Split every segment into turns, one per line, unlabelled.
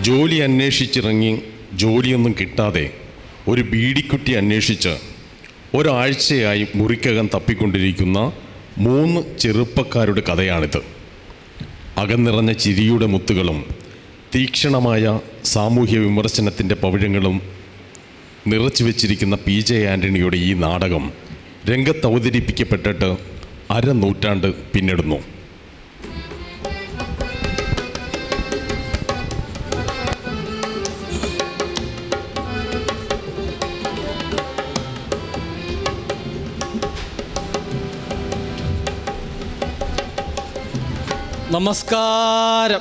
ജോലി അന്വേഷിച്ചിറങ്ങി ജോലിയൊന്നും കിട്ടാതെ ഒരു ബീഡിക്കുട്ടി അന്വേഷിച്ച് ഒരാഴ്ചയായി മുറിക്കകം തപ്പിക്കൊണ്ടിരിക്കുന്ന മൂന്ന് ചെറുപ്പക്കാരുടെ കഥയാണിത് അകന്നിറഞ്ഞ ചിരിയുടെ മുത്തുകളും തീക്ഷണമായ സാമൂഹ്യ വിമർശനത്തിൻ്റെ പവിഴങ്ങളും നിറച്ചു വച്ചിരിക്കുന്ന പി ജെ ആൻ്റണിയുടെ ഈ നാടകം രംഗത്ത് അവതരിപ്പിക്കപ്പെട്ടിട്ട് അരനൂറ്റാണ്ട് പിന്നിടുന്നു
നമസ്കാരം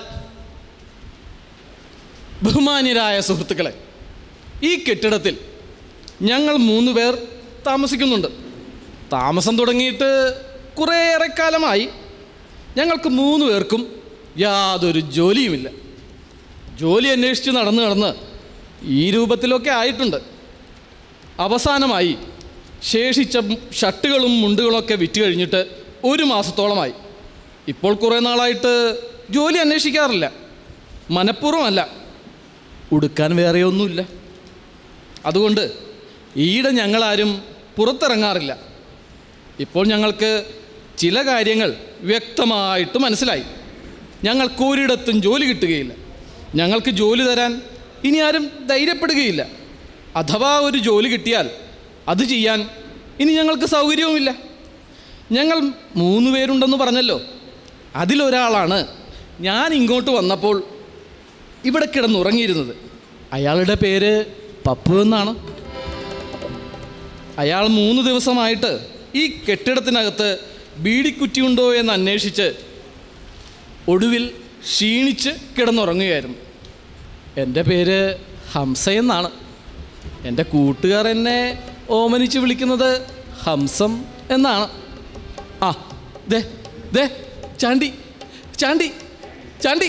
ബഹുമാന്യരായ സുഹൃത്തുക്കളെ ഈ കെട്ടിടത്തിൽ ഞങ്ങൾ മൂന്ന് പേർ താമസിക്കുന്നുണ്ട് താമസം തുടങ്ങിയിട്ട് കുറേയേറെ കാലമായി ഞങ്ങൾക്ക് മൂന്ന് പേർക്കും യാതൊരു ജോലിയുമില്ല ജോലി അന്വേഷിച്ച് നടന്ന് നടന്ന് ഈ രൂപത്തിലൊക്കെ ആയിട്ടുണ്ട് അവസാനമായി ശേഷിച്ച ഷർട്ടുകളും മുണ്ടുകളൊക്കെ വിറ്റ് കഴിഞ്ഞിട്ട് ഒരു മാസത്തോളമായി ഇപ്പോൾ കുറേ നാളായിട്ട് ജോലി അന്വേഷിക്കാറില്ല മനഃപൂർവ്വമല്ല ഉടുക്കാൻ വേറെയൊന്നുമില്ല അതുകൊണ്ട് ഈയിടെ ഞങ്ങളാരും പുറത്തിറങ്ങാറില്ല ഇപ്പോൾ ഞങ്ങൾക്ക് ചില കാര്യങ്ങൾ വ്യക്തമായിട്ട് മനസ്സിലായി ഞങ്ങൾക്ക് ഒരിടത്തും ജോലി കിട്ടുകയില്ല ഞങ്ങൾക്ക് ജോലി തരാൻ ഇനി ആരും ധൈര്യപ്പെടുകയില്ല അഥവാ ഒരു ജോലി കിട്ടിയാൽ അത് ചെയ്യാൻ ഇനി ഞങ്ങൾക്ക് സൗകര്യവുമില്ല ഞങ്ങൾ മൂന്ന് പേരുണ്ടെന്ന് പറഞ്ഞല്ലോ അതിലൊരാളാണ് ഞാൻ ഇങ്ങോട്ട് വന്നപ്പോൾ ഇവിടെ കിടന്നുറങ്ങിയിരുന്നത് അയാളുടെ പേര് പപ്പു എന്നാണ് അയാൾ മൂന്ന് ദിവസമായിട്ട് ഈ കെട്ടിടത്തിനകത്ത് ബീഡിക്കുറ്റിയുണ്ടോ എന്ന് അന്വേഷിച്ച് ഒടുവിൽ ക്ഷീണിച്ച് കിടന്നുറങ്ങുകയായിരുന്നു എൻ്റെ പേര് ഹംസ എന്നാണ് എൻ്റെ കൂട്ടുകാർ എന്നെ ഓമനിച്ച് വിളിക്കുന്നത് ഹംസം എന്നാണ് ആ ദേ ദേ ചാണ്ടി ചാണ്ടി ചാണ്ടി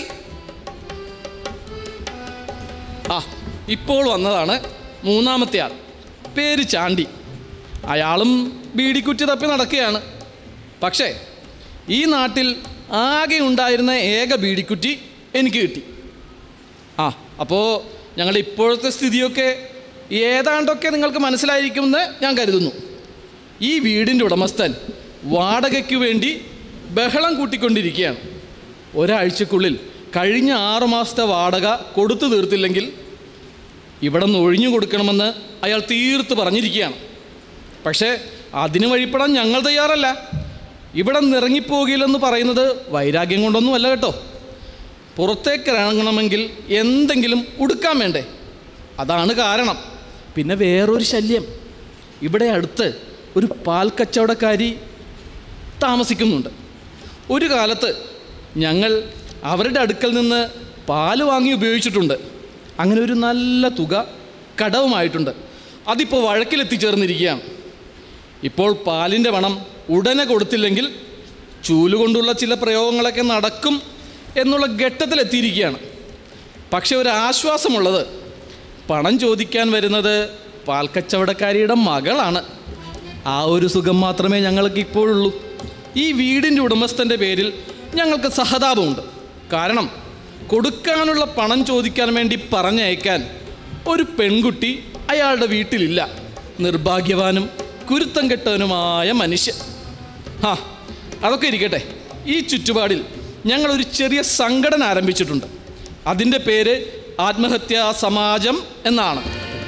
ആ ഇപ്പോൾ വന്നതാണ് മൂന്നാമത്തെ ആൾ പേര് ചാണ്ടി അയാളും ബീഡിക്കുറ്റി തപ്പി നടക്കുകയാണ് പക്ഷേ ഈ നാട്ടിൽ ആകെ ഉണ്ടായിരുന്ന ഏക ബീഡിക്കുറ്റി എനിക്ക് കിട്ടി ആ അപ്പോൾ ഞങ്ങളുടെ ഇപ്പോഴത്തെ സ്ഥിതിയൊക്കെ ഏതാണ്ടൊക്കെ നിങ്ങൾക്ക് മനസ്സിലായിരിക്കുമെന്ന് ഞാൻ കരുതുന്നു ഈ വീടിൻ്റെ ഉടമസ്ഥൻ വാടകയ്ക്ക് വേണ്ടി ബഹളം കൂട്ടിക്കൊണ്ടിരിക്കുകയാണ് ഒരാഴ്ചക്കുള്ളിൽ കഴിഞ്ഞ ആറു മാസത്തെ വാടക കൊടുത്തു തീർത്തില്ലെങ്കിൽ ഇവിടെ നിന്ന് ഒഴിഞ്ഞു കൊടുക്കണമെന്ന് അയാൾ തീർത്ത് പറഞ്ഞിരിക്കുകയാണ് പക്ഷേ അതിന് വഴിപ്പെടാൻ ഞങ്ങൾ തയ്യാറല്ല ഇവിടെ നിന്ന് ഇറങ്ങിപ്പോകില്ലെന്ന് പറയുന്നത് വൈരാഗ്യം കൊണ്ടൊന്നുമല്ല കേട്ടോ പുറത്തേക്ക് ഇറങ്ങണമെങ്കിൽ എന്തെങ്കിലും ഉടുക്കാൻ വേണ്ടേ അതാണ് കാരണം പിന്നെ വേറൊരു ശല്യം ഇവിടെ അടുത്ത് ഒരു പാൽ കച്ചവടക്കാരി താമസിക്കുന്നുണ്ട് ഒരു കാലത്ത് ഞങ്ങൾ അവരുടെ അടുക്കൽ നിന്ന് പാല് വാങ്ങി ഉപയോഗിച്ചിട്ടുണ്ട് അങ്ങനെ ഒരു നല്ല തുക കടവുമായിട്ടുണ്ട് അതിപ്പോൾ വഴക്കിലെത്തിച്ചേർന്നിരിക്കുകയാണ് ഇപ്പോൾ പാലിൻ്റെ പണം ഉടനെ കൊടുത്തില്ലെങ്കിൽ ചൂലുകൊണ്ടുള്ള ചില പ്രയോഗങ്ങളൊക്കെ നടക്കും എന്നുള്ള ഘട്ടത്തിലെത്തിയിരിക്കുകയാണ് പക്ഷെ ഒരു ആശ്വാസമുള്ളത് പണം ചോദിക്കാൻ വരുന്നത് പാൽക്കച്ചവടക്കാരിയുടെ മകളാണ് ആ ഒരു സുഖം മാത്രമേ ഞങ്ങൾക്ക് ഇപ്പോഴുള്ളൂ ഈ വീടിൻ്റെ ഉടമസ്ഥൻ്റെ പേരിൽ ഞങ്ങൾക്ക് സഹതാപമുണ്ട് കാരണം കൊടുക്കാനുള്ള പണം ചോദിക്കാൻ വേണ്ടി പറഞ്ഞയക്കാൻ ഒരു പെൺകുട്ടി അയാളുടെ വീട്ടിലില്ല നിർഭാഗ്യവാനും കുരുത്തം കെട്ടവനുമായ മനുഷ്യൻ ആ അതൊക്കെ ഇരിക്കട്ടെ ഈ ചുറ്റുപാടിൽ ഞങ്ങളൊരു ചെറിയ സംഘടന ആരംഭിച്ചിട്ടുണ്ട് അതിൻ്റെ പേര് ആത്മഹത്യാ സമാജം എന്നാണ്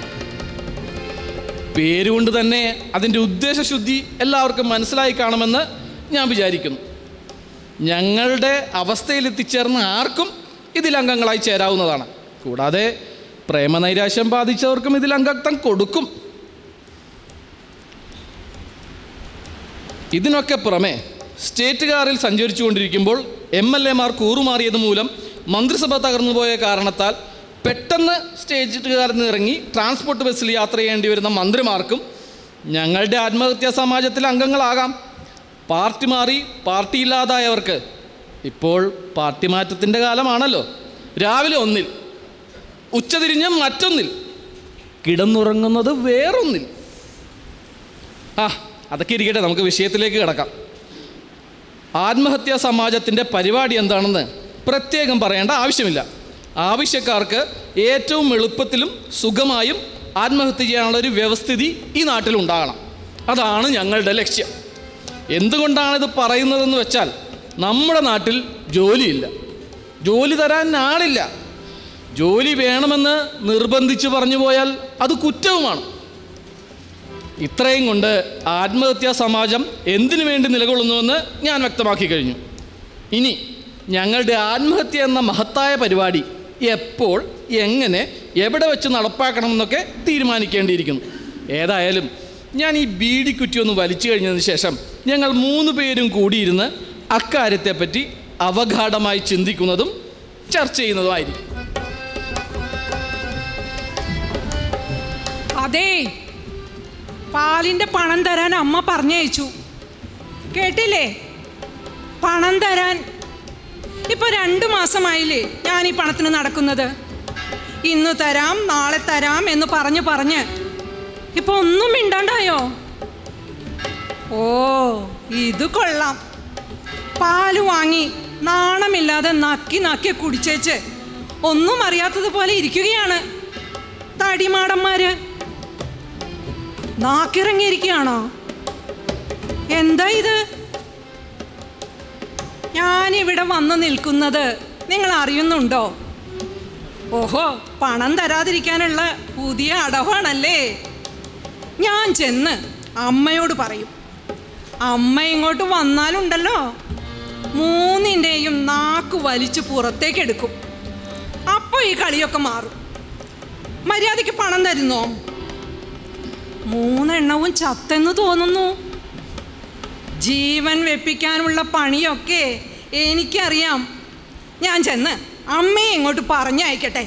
പേരുകൊണ്ട് തന്നെ അതിൻ്റെ ഉദ്ദേശശുദ്ധി എല്ലാവർക്കും മനസ്സിലായി കാണുമെന്ന് ഞാൻ വിചാരിക്കുന്നു ഞങ്ങളുടെ അവസ്ഥയിൽ എത്തിച്ചേർന്ന ആർക്കും ഇതിൽ അംഗങ്ങളായി ചേരാവുന്നതാണ് കൂടാതെ പ്രേമനൈരാശ്യം ബാധിച്ചവർക്കും ഇതിൽ അംഗത്വം കൊടുക്കും ഇതിനൊക്കെ പുറമെ സ്റ്റേറ്റ് കാറിൽ സഞ്ചരിച്ചു കൊണ്ടിരിക്കുമ്പോൾ എം എൽ എമാർ കൂറുമാറിയത് മൂലം മന്ത്രിസഭ തകർന്നുപോയ കാരണത്താൽ പെട്ടെന്ന് സ്റ്റേജ് കാറിൽ നിന്ന് ഇറങ്ങി ട്രാൻസ്പോർട്ട് ബസ്സിൽ യാത്ര ചെയ്യേണ്ടി വരുന്ന മന്ത്രിമാർക്കും ഞങ്ങളുടെ ആത്മഹത്യാ സമാജത്തിലെ അംഗങ്ങളാകാം പാർട്ടി മാറി പാർട്ടി ഇല്ലാതായവർക്ക് ഇപ്പോൾ പാർട്ടി മാറ്റത്തിൻ്റെ കാലമാണല്ലോ രാവിലെ ഒന്നിൽ ഉച്ചതിരിഞ്ഞ് മറ്റൊന്നിൽ കിടന്നുറങ്ങുന്നത് വേറൊന്നിൽ ആ അതൊക്കെ ഇരിക്കട്ടെ നമുക്ക് വിഷയത്തിലേക്ക് കിടക്കാം ആത്മഹത്യാ സമാജത്തിൻ്റെ പരിപാടി എന്താണെന്ന് പ്രത്യേകം പറയേണ്ട ആവശ്യമില്ല ആവശ്യക്കാർക്ക് ഏറ്റവും എളുപ്പത്തിലും സുഖമായും ആത്മഹത്യ ചെയ്യാനുള്ള ഒരു വ്യവസ്ഥിതി ഈ നാട്ടിലുണ്ടാകണം അതാണ് ഞങ്ങളുടെ ലക്ഷ്യം എന്തുകൊണ്ടാണിത് പറയുന്നതെന്ന് വെച്ചാൽ നമ്മുടെ നാട്ടിൽ ജോലിയില്ല ജോലി തരാൻ ആളില്ല ജോലി വേണമെന്ന് നിർബന്ധിച്ച് പറഞ്ഞു പോയാൽ അത് കുറ്റവുമാണ് ഇത്രയും കൊണ്ട് ആത്മഹത്യാ സമാജം എന്തിനു വേണ്ടി നിലകൊള്ളുന്നുവെന്ന് ഞാൻ വ്യക്തമാക്കി കഴിഞ്ഞു ഇനി ഞങ്ങളുടെ ആത്മഹത്യ എന്ന മഹത്തായ പരിപാടി എപ്പോൾ എങ്ങനെ എവിടെ വെച്ച് നടപ്പാക്കണമെന്നൊക്കെ തീരുമാനിക്കേണ്ടിയിരിക്കുന്നു ഏതായാലും ഞാൻ ഈ ബീഡി കുറ്റി ഒന്ന് വലിച്ചു കഴിഞ്ഞതിന് ശേഷം ഞങ്ങൾ മൂന്ന് പേരും കൂടിയിരുന്ന് അക്കാര്യത്തെപ്പറ്റി അവഗാഠമായി ചിന്തിക്കുന്നതും ചർച്ച ചെയ്യുന്നതുമായിരിക്കും
അതേ പാലിന്റെ പണം തരാൻ അമ്മ പറഞ്ഞയച്ചു കേട്ടില്ലേ പണം തരാൻ ഇപ്പൊ രണ്ടു മാസമായില്ലേ ഞാൻ ഈ പണത്തിന് നടക്കുന്നത് ഇന്ന് തരാം നാളെ തരാം എന്ന് പറഞ്ഞു പറഞ്ഞ് ഇപ്പൊ ഒന്നും മിണ്ടാണ്ടായോ ഓ ഇത് കൊള്ളാം പാല് വാങ്ങി നാണമില്ലാതെ നക്കി നക്കി കുടിച്ചേച്ച് ഒന്നും അറിയാത്തതുപോലെ ഇരിക്കുകയാണ് തടിമാടന്മാര് നാക്കിറങ്ങിയിരിക്കുകയാണോ എന്താ ഇത് ഞാനിവിടെ വന്നു നിൽക്കുന്നത് നിങ്ങൾ അറിയുന്നുണ്ടോ ഓഹോ പണം തരാതിരിക്കാനുള്ള പുതിയ അടവാണല്ലേ ഞാൻ ചെന്ന് അമ്മയോട് പറയും അമ്മ ഇങ്ങോട്ട് വന്നാലുണ്ടല്ലോ മൂന്നിൻ്റെയും നാക്ക് വലിച്ചു പുറത്തേക്ക് എടുക്കും അപ്പോൾ ഈ കളിയൊക്കെ മാറും മര്യാദയ്ക്ക് പണം തരുന്നോ മൂന്നെണ്ണവും ചത്തെന്ന് തോന്നുന്നു ജീവൻ വെപ്പിക്കാനുള്ള പണിയൊക്കെ എനിക്കറിയാം ഞാൻ ചെന്ന് അമ്മയെ ഇങ്ങോട്ട് പറഞ്ഞയക്കട്ടെ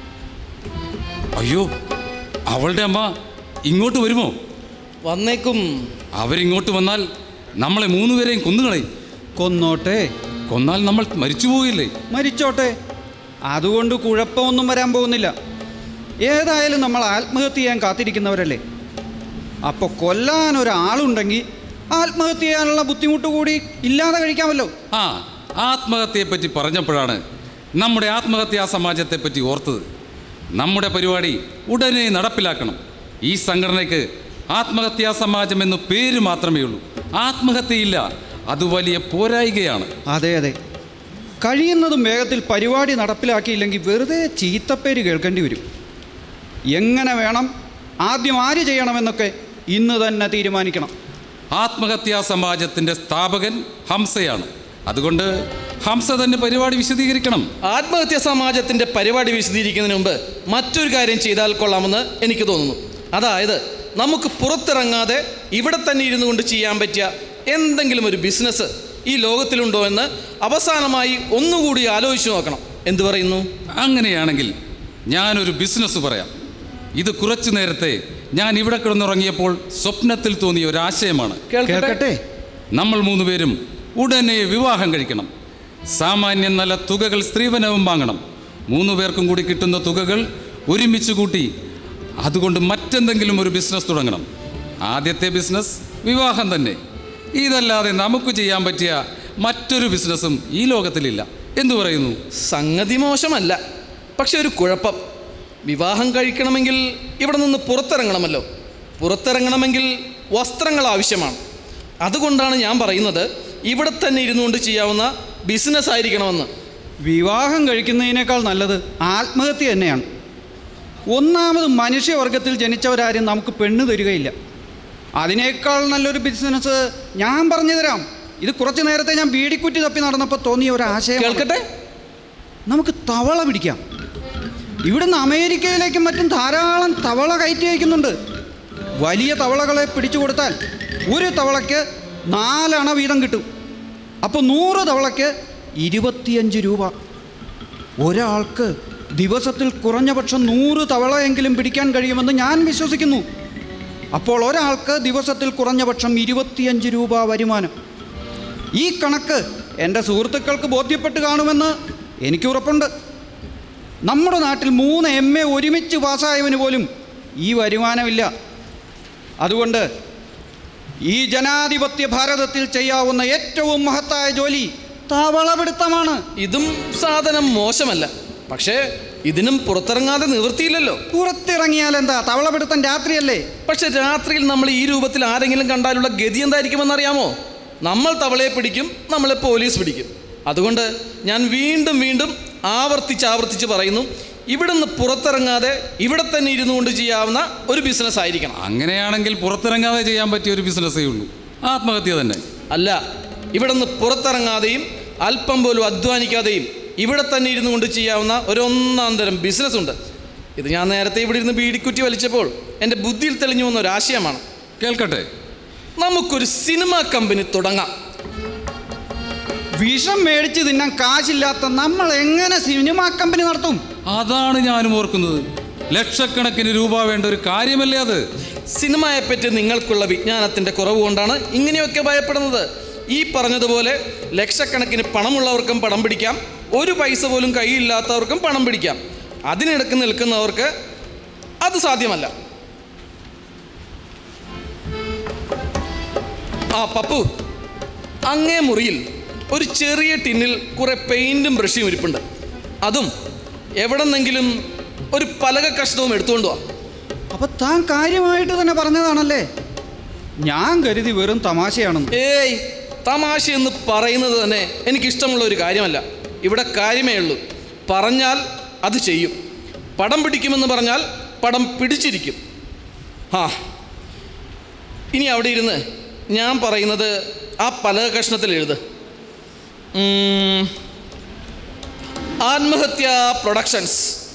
അയ്യോ അവളുടെ അമ്മ ഇങ്ങോട്ട് വരുമോ
വന്നേക്കും
അവരിങ്ങോട്ട് വന്നാൽ നമ്മളെ മൂന്നുപേരെയും കൊന്നുകളയും
കൊന്നോട്ടെ
കൊന്നാൽ നമ്മൾ മരിച്ചു പോകില്ലേ
മരിച്ചോട്ടെ അതുകൊണ്ട് കുഴപ്പമൊന്നും വരാൻ പോകുന്നില്ല ഏതായാലും നമ്മൾ ആത്മഹത്യ ചെയ്യാൻ കാത്തിരിക്കുന്നവരല്ലേ അപ്പോൾ കൊല്ലാൻ ഒരാളുണ്ടെങ്കിൽ ആത്മഹത്യ ചെയ്യാനുള്ള ബുദ്ധിമുട്ട് കൂടി ഇല്ലാതെ കഴിക്കാമല്ലോ
ആ ആത്മഹത്യയെപ്പറ്റി പറഞ്ഞപ്പോഴാണ് നമ്മുടെ ആത്മഹത്യാ സമാജത്തെപ്പറ്റി ഓർത്തത് നമ്മുടെ പരിപാടി ഉടനെ നടപ്പിലാക്കണം ഈ സംഘടനയ്ക്ക് ആത്മഹത്യാ സമാജം എന്ന് പേര് മാത്രമേ ഉള്ളൂ ആത്മഹത്യയില്ല അത് വലിയ പോരായികയാണ്
അതെ അതെ കഴിയുന്നതും വേഗത്തിൽ പരിപാടി നടപ്പിലാക്കിയില്ലെങ്കിൽ വെറുതെ ചീത്തപ്പേര് കേൾക്കേണ്ടി വരും എങ്ങനെ വേണം ആദ്യം ആര് ചെയ്യണമെന്നൊക്കെ ഇന്ന് തന്നെ തീരുമാനിക്കണം
ആത്മഹത്യാ സമാജത്തിന്റെ സ്ഥാപകൻ ഹംസയാണ് അതുകൊണ്ട് ഹംസ തന്നെ പരിപാടി വിശദീകരിക്കണം
ആത്മഹത്യ സമാജത്തിൻ്റെ പരിപാടി വിശദീകരിക്കുന്നതിന് മുമ്പ് മറ്റൊരു കാര്യം ചെയ്താൽ കൊള്ളാമെന്ന് എനിക്ക് തോന്നുന്നു അതായത് നമുക്ക് പുറത്തിറങ്ങാതെ ഇവിടെ തന്നെ ഇരുന്നു കൊണ്ട് ചെയ്യാൻ പറ്റിയ എന്തെങ്കിലും ഒരു ബിസിനസ് ഈ ലോകത്തിലുണ്ടോ എന്ന് അവസാനമായി ഒന്നുകൂടി ആലോചിച്ചു നോക്കണം എന്തു പറയുന്നു
അങ്ങനെയാണെങ്കിൽ ഞാനൊരു ബിസിനസ് പറയാം ഇത് കുറച്ചു നേരത്തെ ഞാൻ ഇവിടെ കിടന്നുറങ്ങിയപ്പോൾ സ്വപ്നത്തിൽ തോന്നിയ ഒരു ആശയമാണ്
കേൾക്കട്ടെ
നമ്മൾ മൂന്നുപേരും ഉടനെ വിവാഹം കഴിക്കണം സാമാന്യം നല്ല തുകകൾ സ്ത്രീധനവും വാങ്ങണം മൂന്നു പേർക്കും കൂടി കിട്ടുന്ന തുകകൾ ഒരുമിച്ച് കൂട്ടി അതുകൊണ്ട് മറ്റെന്തെങ്കിലും ഒരു ബിസിനസ് തുടങ്ങണം ആദ്യത്തെ ബിസിനസ് വിവാഹം തന്നെ ഇതല്ലാതെ നമുക്ക് ചെയ്യാൻ പറ്റിയ മറ്റൊരു ബിസിനസ്സും ഈ ലോകത്തിലില്ല എന്തു പറയുന്നു
സംഗതി മോശമല്ല പക്ഷെ ഒരു കുഴപ്പം വിവാഹം കഴിക്കണമെങ്കിൽ ഇവിടെ നിന്ന് പുറത്തിറങ്ങണമല്ലോ പുറത്തിറങ്ങണമെങ്കിൽ വസ്ത്രങ്ങൾ ആവശ്യമാണ് അതുകൊണ്ടാണ് ഞാൻ പറയുന്നത് ഇവിടെ തന്നെ ഇരുന്നുകൊണ്ട് ചെയ്യാവുന്ന ബിസിനസ് ആയിരിക്കണമെന്ന്
വിവാഹം കഴിക്കുന്നതിനേക്കാൾ നല്ലത് ആത്മഹത്യ തന്നെയാണ് ഒന്നാമത് മനുഷ്യവർഗത്തിൽ ജനിച്ചവരാരും നമുക്ക് പെണ്ണ് തരികയില്ല അതിനേക്കാൾ നല്ലൊരു ബിസിനസ് ഞാൻ പറഞ്ഞു തരാം ഇത് കുറച്ച് നേരത്തെ ഞാൻ ബീഡിക്കുറ്റി തപ്പി നടന്നപ്പോൾ തോന്നിയ ഒരു ആശയം
കേൾക്കട്ടെ
നമുക്ക് തവള പിടിക്കാം ഇവിടുന്ന് അമേരിക്കയിലേക്കും മറ്റും ധാരാളം തവള കയറ്റി അയക്കുന്നുണ്ട് വലിയ തവളകളെ പിടിച്ചു കൊടുത്താൽ ഒരു തവളയ്ക്ക് നാലണ വീതം കിട്ടും അപ്പോൾ നൂറ് തവളയ്ക്ക് ഇരുപത്തിയഞ്ച് രൂപ ഒരാൾക്ക് ദിവസത്തിൽ കുറഞ്ഞ പക്ഷം നൂറ് തവളയെങ്കിലും പിടിക്കാൻ കഴിയുമെന്ന് ഞാൻ വിശ്വസിക്കുന്നു അപ്പോൾ ഒരാൾക്ക് ദിവസത്തിൽ കുറഞ്ഞ പക്ഷം ഇരുപത്തിയഞ്ച് രൂപ വരുമാനം ഈ കണക്ക് എൻ്റെ സുഹൃത്തുക്കൾക്ക് ബോധ്യപ്പെട്ട് കാണുമെന്ന് എനിക്ക് ഉറപ്പുണ്ട് നമ്മുടെ നാട്ടിൽ മൂന്ന് എം എ ഒരുമിച്ച് പാസ്സായവന് പോലും ഈ വരുമാനമില്ല അതുകൊണ്ട് ഈ ജനാധിപത്യ ഭാരതത്തിൽ ചെയ്യാവുന്ന ഏറ്റവും മഹത്തായ ജോലി തവളപിടുത്തമാണ്
ഇതും സാധനം മോശമല്ല പക്ഷേ ഇതിനും പുറത്തിറങ്ങാതെ നിവൃത്തിയില്ലല്ലോ
പുറത്തിറങ്ങിയാൽ എന്താ തവളപിടുത്തം രാത്രിയല്ലേ
പക്ഷെ രാത്രിയിൽ നമ്മൾ ഈ രൂപത്തിൽ ആരെങ്കിലും കണ്ടാലുള്ള ഗതി എന്തായിരിക്കുമെന്ന് അറിയാമോ നമ്മൾ തവളയെ പിടിക്കും നമ്മളെ പോലീസ് പിടിക്കും അതുകൊണ്ട് ഞാൻ വീണ്ടും വീണ്ടും ആവർത്തിച്ച് ആവർത്തിച്ച് പറയുന്നു ഇവിടുന്ന് പുറത്തിറങ്ങാതെ ഇവിടെ തന്നെ ഇരുന്നു കൊണ്ട് ചെയ്യാവുന്ന ഒരു ബിസിനസ് ആയിരിക്കണം
അങ്ങനെയാണെങ്കിൽ പുറത്തിറങ്ങാതെ ചെയ്യാൻ പറ്റിയ ഒരു ബിസിനസ്സേ ഉള്ളൂ ആത്മഹത്യ തന്നെ
അല്ല ഇവിടുന്ന് പുറത്തിറങ്ങാതെയും അല്പം പോലും അധ്വാനിക്കാതെയും ഇവിടെ തന്നെ ഇരുന്നു കൊണ്ട് ചെയ്യാവുന്ന ഒരു ഒന്നാം തരം ബിസിനസ് ഉണ്ട് ഇത് ഞാൻ നേരത്തെ ഇവിടെ ഇരുന്ന് ബീഡിക്കുറ്റി വലിച്ചപ്പോൾ എൻ്റെ ബുദ്ധിയിൽ തെളിഞ്ഞു വന്ന ഒരു ആശയമാണ്
കേൾക്കട്ടെ
നമുക്കൊരു സിനിമ കമ്പനി തുടങ്ങാം
വിഷം മേടിച്ച് തിന്നാൻ കാശില്ലാത്ത നമ്മൾ എങ്ങനെ സിനിമാ കമ്പനി നടത്തും
അതാണ് ഞാനും ഓർക്കുന്നത് ലക്ഷക്കണക്കിന് രൂപ വേണ്ട ഒരു കാര്യമല്ലേ അത്
സിനിമയെപ്പറ്റി നിങ്ങൾക്കുള്ള വിജ്ഞാനത്തിൻ്റെ കുറവ് കൊണ്ടാണ് ഇങ്ങനെയൊക്കെ ഭയപ്പെടുന്നത് ഈ പറഞ്ഞതുപോലെ ലക്ഷക്കണക്കിന് പണമുള്ളവർക്കും പണം പിടിക്കാം ഒരു പൈസ പോലും കയ്യില്ലാത്തവർക്കും പണം പിടിക്കാം അതിനിടക്ക് നിൽക്കുന്നവർക്ക് അത് സാധ്യമല്ല ആ പപ്പു അങ്ങേ മുറിയിൽ ഒരു ചെറിയ ടിന്നിൽ കുറെ പെയിൻറ്റും ബ്രഷും ഇരിപ്പുണ്ട് അതും എവിടെന്നെങ്കിലും ഒരു പലക കഷ്ണവും എടുത്തുകൊണ്ട് വാ
അപ്പൊ താൻ കാര്യമായിട്ട് തന്നെ പറഞ്ഞതാണല്ലേ ഞാൻ കരുതി വെറും തമാശയാണെന്ന്
ഏയ് തമാശ എന്ന് പറയുന്നത് തന്നെ എനിക്കിഷ്ടമുള്ള ഒരു കാര്യമല്ല ഇവിടെ കാര്യമേ ഉള്ളൂ പറഞ്ഞാൽ അത് ചെയ്യും പടം പിടിക്കുമെന്ന് പറഞ്ഞാൽ പടം പിടിച്ചിരിക്കും ആ ഇനി അവിടെ ഇരുന്ന് ഞാൻ പറയുന്നത് ആ പലക കഷ്ണത്തിൽ എഴുത് ഉം, ആത്മഹത്യ പ്രൊഡക്ഷൻസ്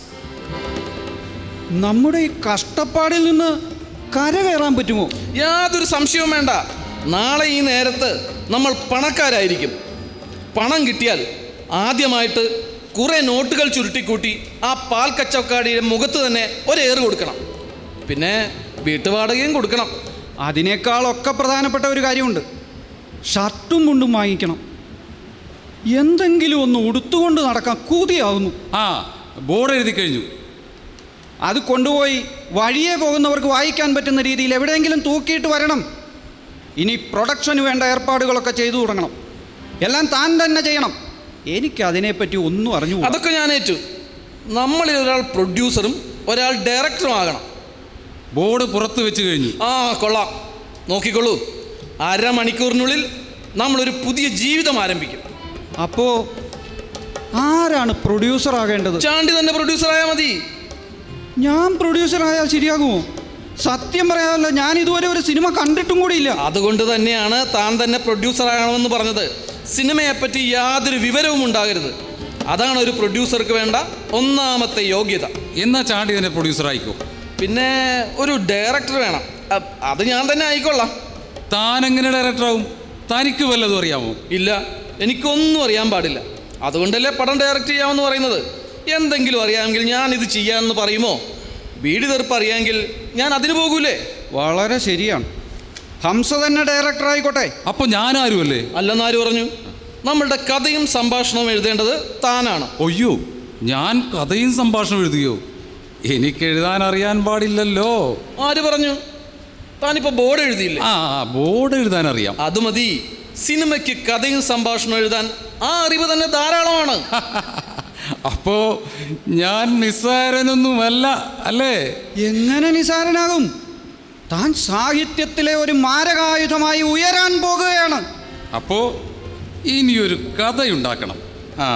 നമ്മുടെ ഈ കഷ്ടപ്പാടിൽ നിന്ന് കരകയറാൻ പറ്റുമോ
യാതൊരു സംശയവും വേണ്ട നാളെ ഈ നേരത്ത് നമ്മൾ പണക്കാരായിരിക്കും പണം കിട്ടിയാൽ ആദ്യമായിട്ട് കുറേ നോട്ടുകൾ ചുരുട്ടിക്കൂട്ടി ആ പാൽ കച്ചവക്കാടിയുടെ മുഖത്ത് തന്നെ ഒരേറ് കൊടുക്കണം പിന്നെ വീട്ടുവാടകയും കൊടുക്കണം
അതിനേക്കാളൊക്കെ പ്രധാനപ്പെട്ട ഒരു കാര്യമുണ്ട് ഷർട്ടും മുണ്ടും വാങ്ങിക്കണം എന്തെങ്കിലും ഒന്ന് ഉടുത്തുകൊണ്ട് നടക്കാൻ കൂതിയാവുന്നു
ആ ബോർഡ് എഴുതി കഴിഞ്ഞു
അത് കൊണ്ടുപോയി വഴിയെ പോകുന്നവർക്ക് വായിക്കാൻ പറ്റുന്ന രീതിയിൽ എവിടെയെങ്കിലും തൂക്കിയിട്ട് വരണം ഇനി പ്രൊഡക്ഷന് വേണ്ട ഏർപ്പാടുകളൊക്കെ ചെയ്തു തുടങ്ങണം എല്ലാം താൻ തന്നെ ചെയ്യണം എനിക്ക് അതിനെപ്പറ്റി ഒന്നും അറിഞ്ഞു
അതൊക്കെ ഞാൻ ഏറ്റു നമ്മളിൽ ഒരാൾ പ്രൊഡ്യൂസറും ഒരാൾ ഡയറക്ടറും ആകണം
ബോർഡ് പുറത്ത് വെച്ച് കഴിഞ്ഞു
ആ കൊള്ളാം നോക്കിക്കൊള്ളൂ അരമണിക്കൂറിനുള്ളിൽ നമ്മളൊരു പുതിയ ജീവിതം ആരംഭിക്കും
അപ്പോൾ ആരാണ് പ്രൊഡ്യൂസർ ആകേണ്ടത്
ചാണ്ടി തന്നെ പ്രൊഡ്യൂസറായാൽ മതി
ഞാൻ പ്രൊഡ്യൂസർ ആയാൽ ശരിയാകുമോ സത്യം പറയാമല്ലോ ഞാൻ ഇതുവരെ ഒരു സിനിമ കണ്ടിട്ടും കൂടിയില്ല
അതുകൊണ്ട് തന്നെയാണ് താൻ തന്നെ പ്രൊഡ്യൂസർ ആകണമെന്ന് പറഞ്ഞത് സിനിമയെപ്പറ്റി യാതൊരു വിവരവും ഉണ്ടാകരുത് അതാണ് ഒരു പ്രൊഡ്യൂസർക്ക് വേണ്ട ഒന്നാമത്തെ യോഗ്യത
എന്നാ ചാണ്ടി തന്നെ പ്രൊഡ്യൂസർ ആയിക്കോ
പിന്നെ ഒരു ഡയറക്ടർ വേണം അ- അത് ഞാൻ തന്നെ ആയിക്കൊള്ളാം
താൻ എങ്ങനെ ഡയറക്ടറാവും തനിക്ക് വല്ലതും അറിയാമോ
ഇല്ല എനിക്കൊന്നും അറിയാൻ പാടില്ല അതുകൊണ്ടല്ലേ പടം ഡയറക്റ്റ് ചെയ്യാമെന്ന് പറയുന്നത് എന്തെങ്കിലും അറിയാമെങ്കിൽ ഞാൻ ഇത് ചെയ്യാമെന്ന് പറയുമോ വീടി തെറുപ്പ് അറിയാമെങ്കിൽ ഞാൻ അതിന് പോകൂലേ
വളരെ ശരിയാണ് ഹംസ തന്നെ ഡയറക്ടർ ആയിക്കോട്ടെ
അപ്പൊ ഞാൻ ആരുമല്ലേ
അല്ലെന്നാര് പറഞ്ഞു നമ്മളുടെ കഥയും സംഭാഷണവും എഴുതേണ്ടത് താനാണ്
ഒയ്യോ ഞാൻ കഥയും സംഭാഷണം എഴുതുകയോ എനിക്ക് എഴുതാൻ അറിയാൻ പാടില്ലല്ലോ
ആര് പറഞ്ഞു താനിപ്പോ ബോർഡ് എഴുതിയില്ലേ
ആ ആ, ബോർഡ് എഴുതാൻ അറിയാം
അത് മതി സിനിമയ്ക്ക് കഥയും സംഭാഷണവും എഴുതാൻ ആ അറിവ് തന്നെ ധാരാളമാണ്
അപ്പോ ഞാൻ നിസ്സാരനൊന്നുമല്ല അല്ലേ
എങ്ങനെ നിസാരനാകും താൻ സാഹിത്യത്തിലെ ഒരു മാരകായുധമായി ഉയരാൻ പോകുകയാണ്
അപ്പോ ഇനിയൊരു കഥയുണ്ടാക്കണം ആ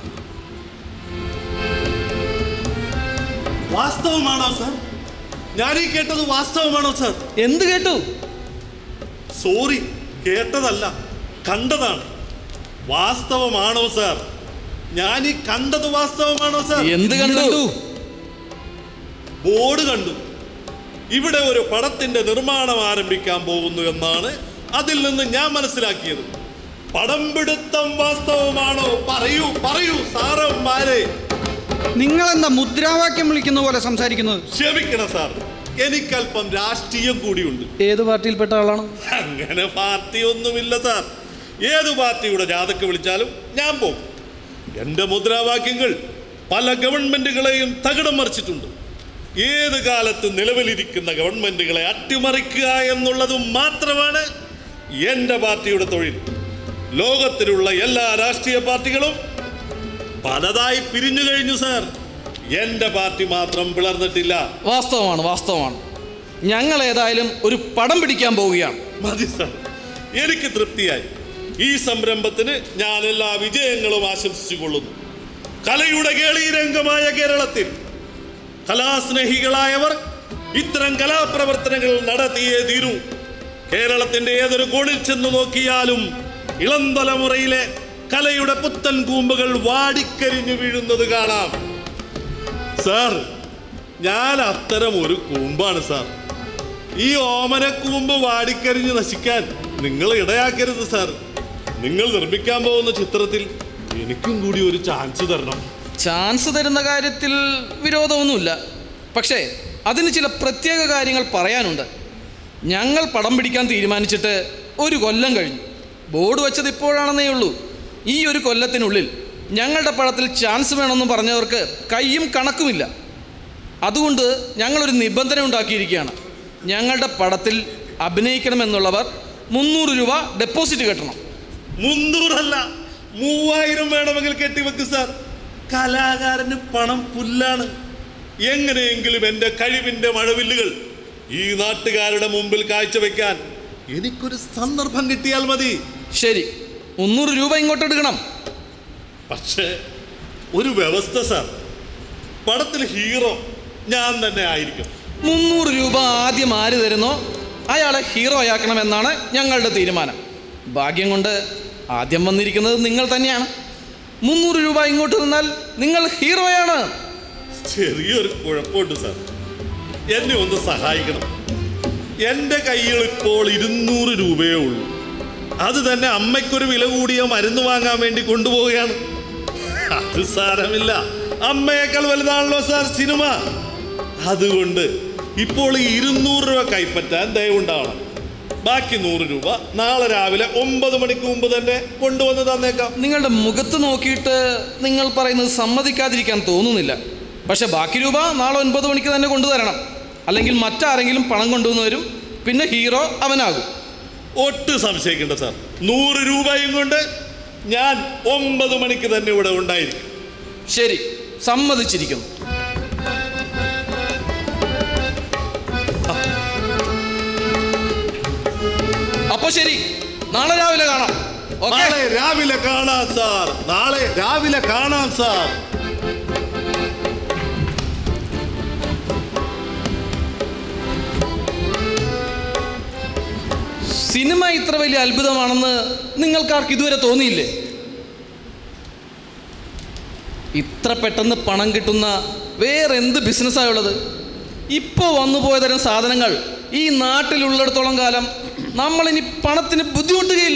വാസ്തവമാണോ സർ ഞാൻ ഈ കേട്ടത് വാസ്തവമാണോ സർ
എന്ത് കേട്ടു
സോറി കേട്ടതല്ല കണ്ടതാണ് വാസ്തവമാണോ സർ ഞാൻ ഈ കണ്ടത് വാസ്തവമാണോ സർ
എന്ത് കണ്ടു
ബോർഡ് കണ്ടു ഇവിടെ ഒരു പടത്തിന്റെ നിർമ്മാണം ആരംഭിക്കാൻ പോകുന്നു എന്നാണ് അതിൽ നിന്ന് ഞാൻ മനസ്സിലാക്കിയത് പടം പിടുത്തം വാസ്തവമാണോ പറയൂ പറയൂ സാറന്മാരെ
നിങ്ങളെന്താ മുദ്രാവാക്യം വിളിക്കുന്ന പോലെ സംസാരിക്കുന്നത്
ക്ഷമിക്കണം സാർ എനിക്കല്പം രാഷ്ട്രീയം കൂടിയുണ്ട്
ഏത് പാർട്ടിയിൽപ്പെട്ട ആളാണ്
അങ്ങനെ പാർട്ടി ഒന്നുമില്ല സാർ ഏത് പാർട്ടിയുടെ ജാഥക്ക് വിളിച്ചാലും ഞാൻ പോകും എൻ്റെ മുദ്രാവാക്യങ്ങൾ പല ഗവൺമെന്റുകളെയും തകിടം മറിച്ചിട്ടുണ്ട് ഏത് കാലത്ത് നിലവിലിരിക്കുന്ന ഗവൺമെന്റുകളെ അട്ടിമറിക്കുക എന്നുള്ളതും മാത്രമാണ് എൻ്റെ പാർട്ടിയുടെ തൊഴിൽ ലോകത്തിലുള്ള എല്ലാ രാഷ്ട്രീയ പാർട്ടികളും പലതായി പിരിഞ്ഞു കഴിഞ്ഞു സാർ എന്റെ പാർട്ടി മാത്രം പിളർന്നിട്ടില്ല
വാസ്തവമാണ് വാസ്തവമാണ് ഞങ്ങൾ ഏതായാലും ഒരു പടം പിടിക്കാൻ പോവുകയാണ്
മതി സാർ എനിക്ക് തൃപ്തിയായി ഈ സംരംഭത്തിന് ഞാൻ എല്ലാ വിജയങ്ങളും ആശംസിച്ചു കൊള്ളുന്നു കലയുടെ കേളീരംഗമായ കേരളത്തിൽ കലാസ്നേഹികളായവർ ഇത്തരം കലാപ്രവർത്തനങ്ങൾ നടത്തിയേ തീരൂ കേരളത്തിന്റെ ഏതൊരു കോണിൽ ചെന്ന് നോക്കിയാലും ഇളം തലമുറയിലെ കലയുടെ പുത്തൻ കൂമ്പുകൾ വാടിക്കരിഞ്ഞു വീഴുന്നത് കാണാം സാർ ഞാൻ അത്തരം ഒരു കൂമ്പാണ് സാർ ഈ ഓമനക്കൂമ്പ് വാടിക്കരിഞ്ഞ് നശിക്കാൻ നിങ്ങൾ ഇടയാക്കരുത് സാർ നിങ്ങൾ നിർമ്മിക്കാൻ പോകുന്ന ചിത്രത്തിൽ എനിക്കും കൂടി ഒരു ചാൻസ് തരണം
ചാൻസ് തരുന്ന കാര്യത്തിൽ വിരോധമൊന്നുമില്ല പക്ഷേ അതിന് ചില പ്രത്യേക കാര്യങ്ങൾ പറയാനുണ്ട് ഞങ്ങൾ പടം പിടിക്കാൻ തീരുമാനിച്ചിട്ട് ഒരു കൊല്ലം കഴിഞ്ഞു ബോർഡ് വെച്ചത് ഇപ്പോഴാണെന്നേ ഉള്ളൂ ഈ ഒരു കൊല്ലത്തിനുള്ളിൽ ഞങ്ങളുടെ പടത്തിൽ ചാൻസ് വേണമെന്ന് പറഞ്ഞവർക്ക് കയ്യും കണക്കുമില്ല അതുകൊണ്ട് ഞങ്ങളൊരു നിബന്ധന ഉണ്ടാക്കിയിരിക്കുകയാണ് ഞങ്ങളുടെ പടത്തിൽ അഭിനയിക്കണമെന്നുള്ളവർ മുന്നൂറ് രൂപ ഡെപ്പോസിറ്റ് കെട്ടണം
മുന്നൂറല്ല മൂവായിരം വേണമെങ്കിൽ കെട്ടിവെക്ക് സാർ കലാകാരന് പണം പുല്ലാണ് എങ്ങനെയെങ്കിലും എൻ്റെ കഴിവിൻ്റെ മഴവില്ലുകൾ ഈ നാട്ടുകാരുടെ മുമ്പിൽ കാഴ്ചവെക്കാൻ എനിക്കൊരു സന്ദർഭം കിട്ടിയാൽ മതി
ശരി മുന്നൂറ് രൂപ ഇങ്ങോട്ട് എടുക്കണം
പക്ഷേ ഒരു വ്യവസ്ഥ സാർ പടത്തിൽ ഹീറോ ഞാൻ തന്നെ ആയിരിക്കും
മുന്നൂറ് രൂപ ആദ്യം ആര് തരുന്നോ അയാളെ ഹീറോ ആക്കണമെന്നാണ് ഞങ്ങളുടെ തീരുമാനം ഭാഗ്യം കൊണ്ട് ആദ്യം വന്നിരിക്കുന്നത് നിങ്ങൾ തന്നെയാണ് മുന്നൂറ് രൂപ ഇങ്ങോട്ട് തന്നാൽ നിങ്ങൾ ഹീറോയാണ്
ചെറിയൊരു കുഴപ്പമുണ്ട് സാർ എന്നെ ഒന്ന് സഹായിക്കണം എൻ്റെ കയ്യിൽ ഇപ്പോൾ ഇരുന്നൂറ് രൂപയേ ഉള്ളൂ അത് തന്നെ അമ്മയ്ക്കൊരു വില കൂടിയ മരുന്ന് വാങ്ങാൻ വേണ്ടി കൊണ്ടുപോവുകയാണ് അത് സാരമില്ല അമ്മയേക്കാൾ വലുതാണല്ലോ സാർ സിനിമ അതുകൊണ്ട് ഇപ്പോൾ ഈ ഇരുന്നൂറ് രൂപ കൈപ്പറ്റാൻ ദയവുണ്ടാവണം ബാക്കി നൂറ് രൂപ നാളെ രാവിലെ ഒമ്പത് മണിക്ക് മുമ്പ് തന്നെ കൊണ്ടുവന്ന് തന്നേക്കാം
നിങ്ങളുടെ മുഖത്ത് നോക്കിയിട്ട് നിങ്ങൾ പറയുന്നത് സമ്മതിക്കാതിരിക്കാൻ തോന്നുന്നില്ല പക്ഷെ ബാക്കി രൂപ നാളെ ഒൻപത് മണിക്ക് തന്നെ കൊണ്ടുതരണം അല്ലെങ്കിൽ മറ്റാരെങ്കിലും പണം കൊണ്ടുവന്നവരും പിന്നെ ഹീറോ അവനാകും
ഒട്ടും സംശയിക്കേണ്ട സാർ നൂറ് രൂപയും കൊണ്ട് ഞാൻ ഒമ്പത് മണിക്ക് തന്നെ ഇവിടെ ഉണ്ടായിരിക്കും
ശരി സമ്മതിച്ചിരിക്കുന്നു അപ്പൊ ശരി നാളെ രാവിലെ കാണാം ഓക്കെ
നാളെ രാവിലെ കാണാം സാർ നാളെ രാവിലെ കാണാം സാർ
സിനിമ ഇത്ര വലിയ അത്ഭുതമാണെന്ന് നിങ്ങൾക്കാർക്ക് ഇതുവരെ തോന്നിയില്ലേ ഇത്ര പെട്ടെന്ന് പണം കിട്ടുന്ന വേറെ എന്ത് ബിസിനസ്സാണ് ഉള്ളത് ഇപ്പോൾ വന്നു പോയ തരം സാധനങ്ങൾ ഈ നാട്ടിലുള്ളിടത്തോളം കാലം നമ്മളിനി പണത്തിന് ബുദ്ധിമുട്ടുകയില്ല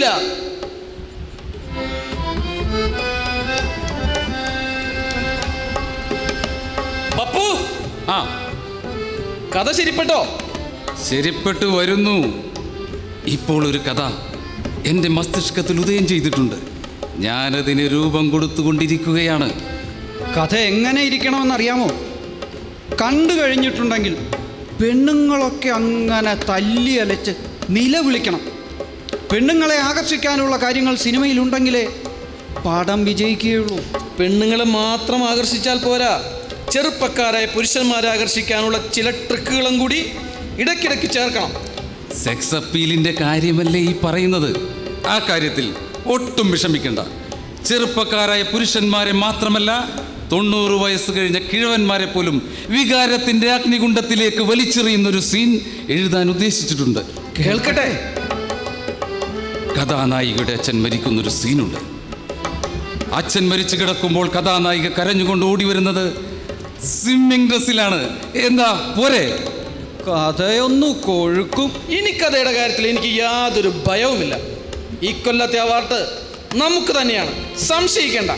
പപ്പു
ആ
കഥ ശരിപ്പെട്ടോ
ശരിപ്പെട്ടു വരുന്നു ഇപ്പോൾ ഒരു കഥ എൻ്റെ മസ്തിഷ്കത്തിൽ ഉദയം ചെയ്തിട്ടുണ്ട് ഞാനതിന് രൂപം കൊടുത്തുകൊണ്ടിരിക്കുകയാണ്
കഥ എങ്ങനെ ഇരിക്കണമെന്നറിയാമോ കണ്ടു കഴിഞ്ഞിട്ടുണ്ടെങ്കിൽ പെണ്ണുങ്ങളൊക്കെ അങ്ങനെ തല്ലി അലച്ച് നിലവിളിക്കണം പെണ്ണുങ്ങളെ ആകർഷിക്കാനുള്ള കാര്യങ്ങൾ സിനിമയിലുണ്ടെങ്കിലേ പടം വിജയിക്കുകയുള്ളൂ
പെണ്ണുങ്ങളെ മാത്രം ആകർഷിച്ചാൽ പോരാ ചെറുപ്പക്കാരായ പുരുഷന്മാരെ ആകർഷിക്കാനുള്ള ചില ട്രിക്കുകളും കൂടി ഇടയ്ക്കിടയ്ക്ക് ചേർക്കണം
സെക്സ് അപ്പീലിൻ്റെ കാര്യമല്ലേ ഈ പറയുന്നത് ആ കാര്യത്തിൽ ഒട്ടും വിഷമിക്കണ്ട ചെറുപ്പക്കാരായ പുരുഷന്മാരെ മാത്രമല്ല തൊണ്ണൂറ് വയസ്സ് കഴിഞ്ഞ കിഴവന്മാരെ പോലും വികാരത്തിൻ്റെ അഗ്നികുണ്ഡത്തിലേക്ക് വലിച്ചെറിയുന്നൊരു സീൻ എഴുതാൻ ഉദ്ദേശിച്ചിട്ടുണ്ട്
കേൾക്കട്ടെ
കഥാനായികയുടെ അച്ഛൻ മരിക്കുന്നൊരു സീനുണ്ട് അച്ഛൻ മരിച്ചു കിടക്കുമ്പോൾ കഥാനായിക കരഞ്ഞുകൊണ്ട് ഓടി വരുന്നത് സ്വിമ്മിംഗ് ഡ്രസ്സിലാണ് എന്താ പോരെ
കഥയൊന്നു കൊഴുക്കും
ഇനി കഥയുടെ കാര്യത്തിൽ എനിക്ക് യാതൊരു ഭയവുമില്ല ഈ കൊല്ലത്തെ അവാർഡ് നമുക്ക് തന്നെയാണ് സംശയിക്കേണ്ട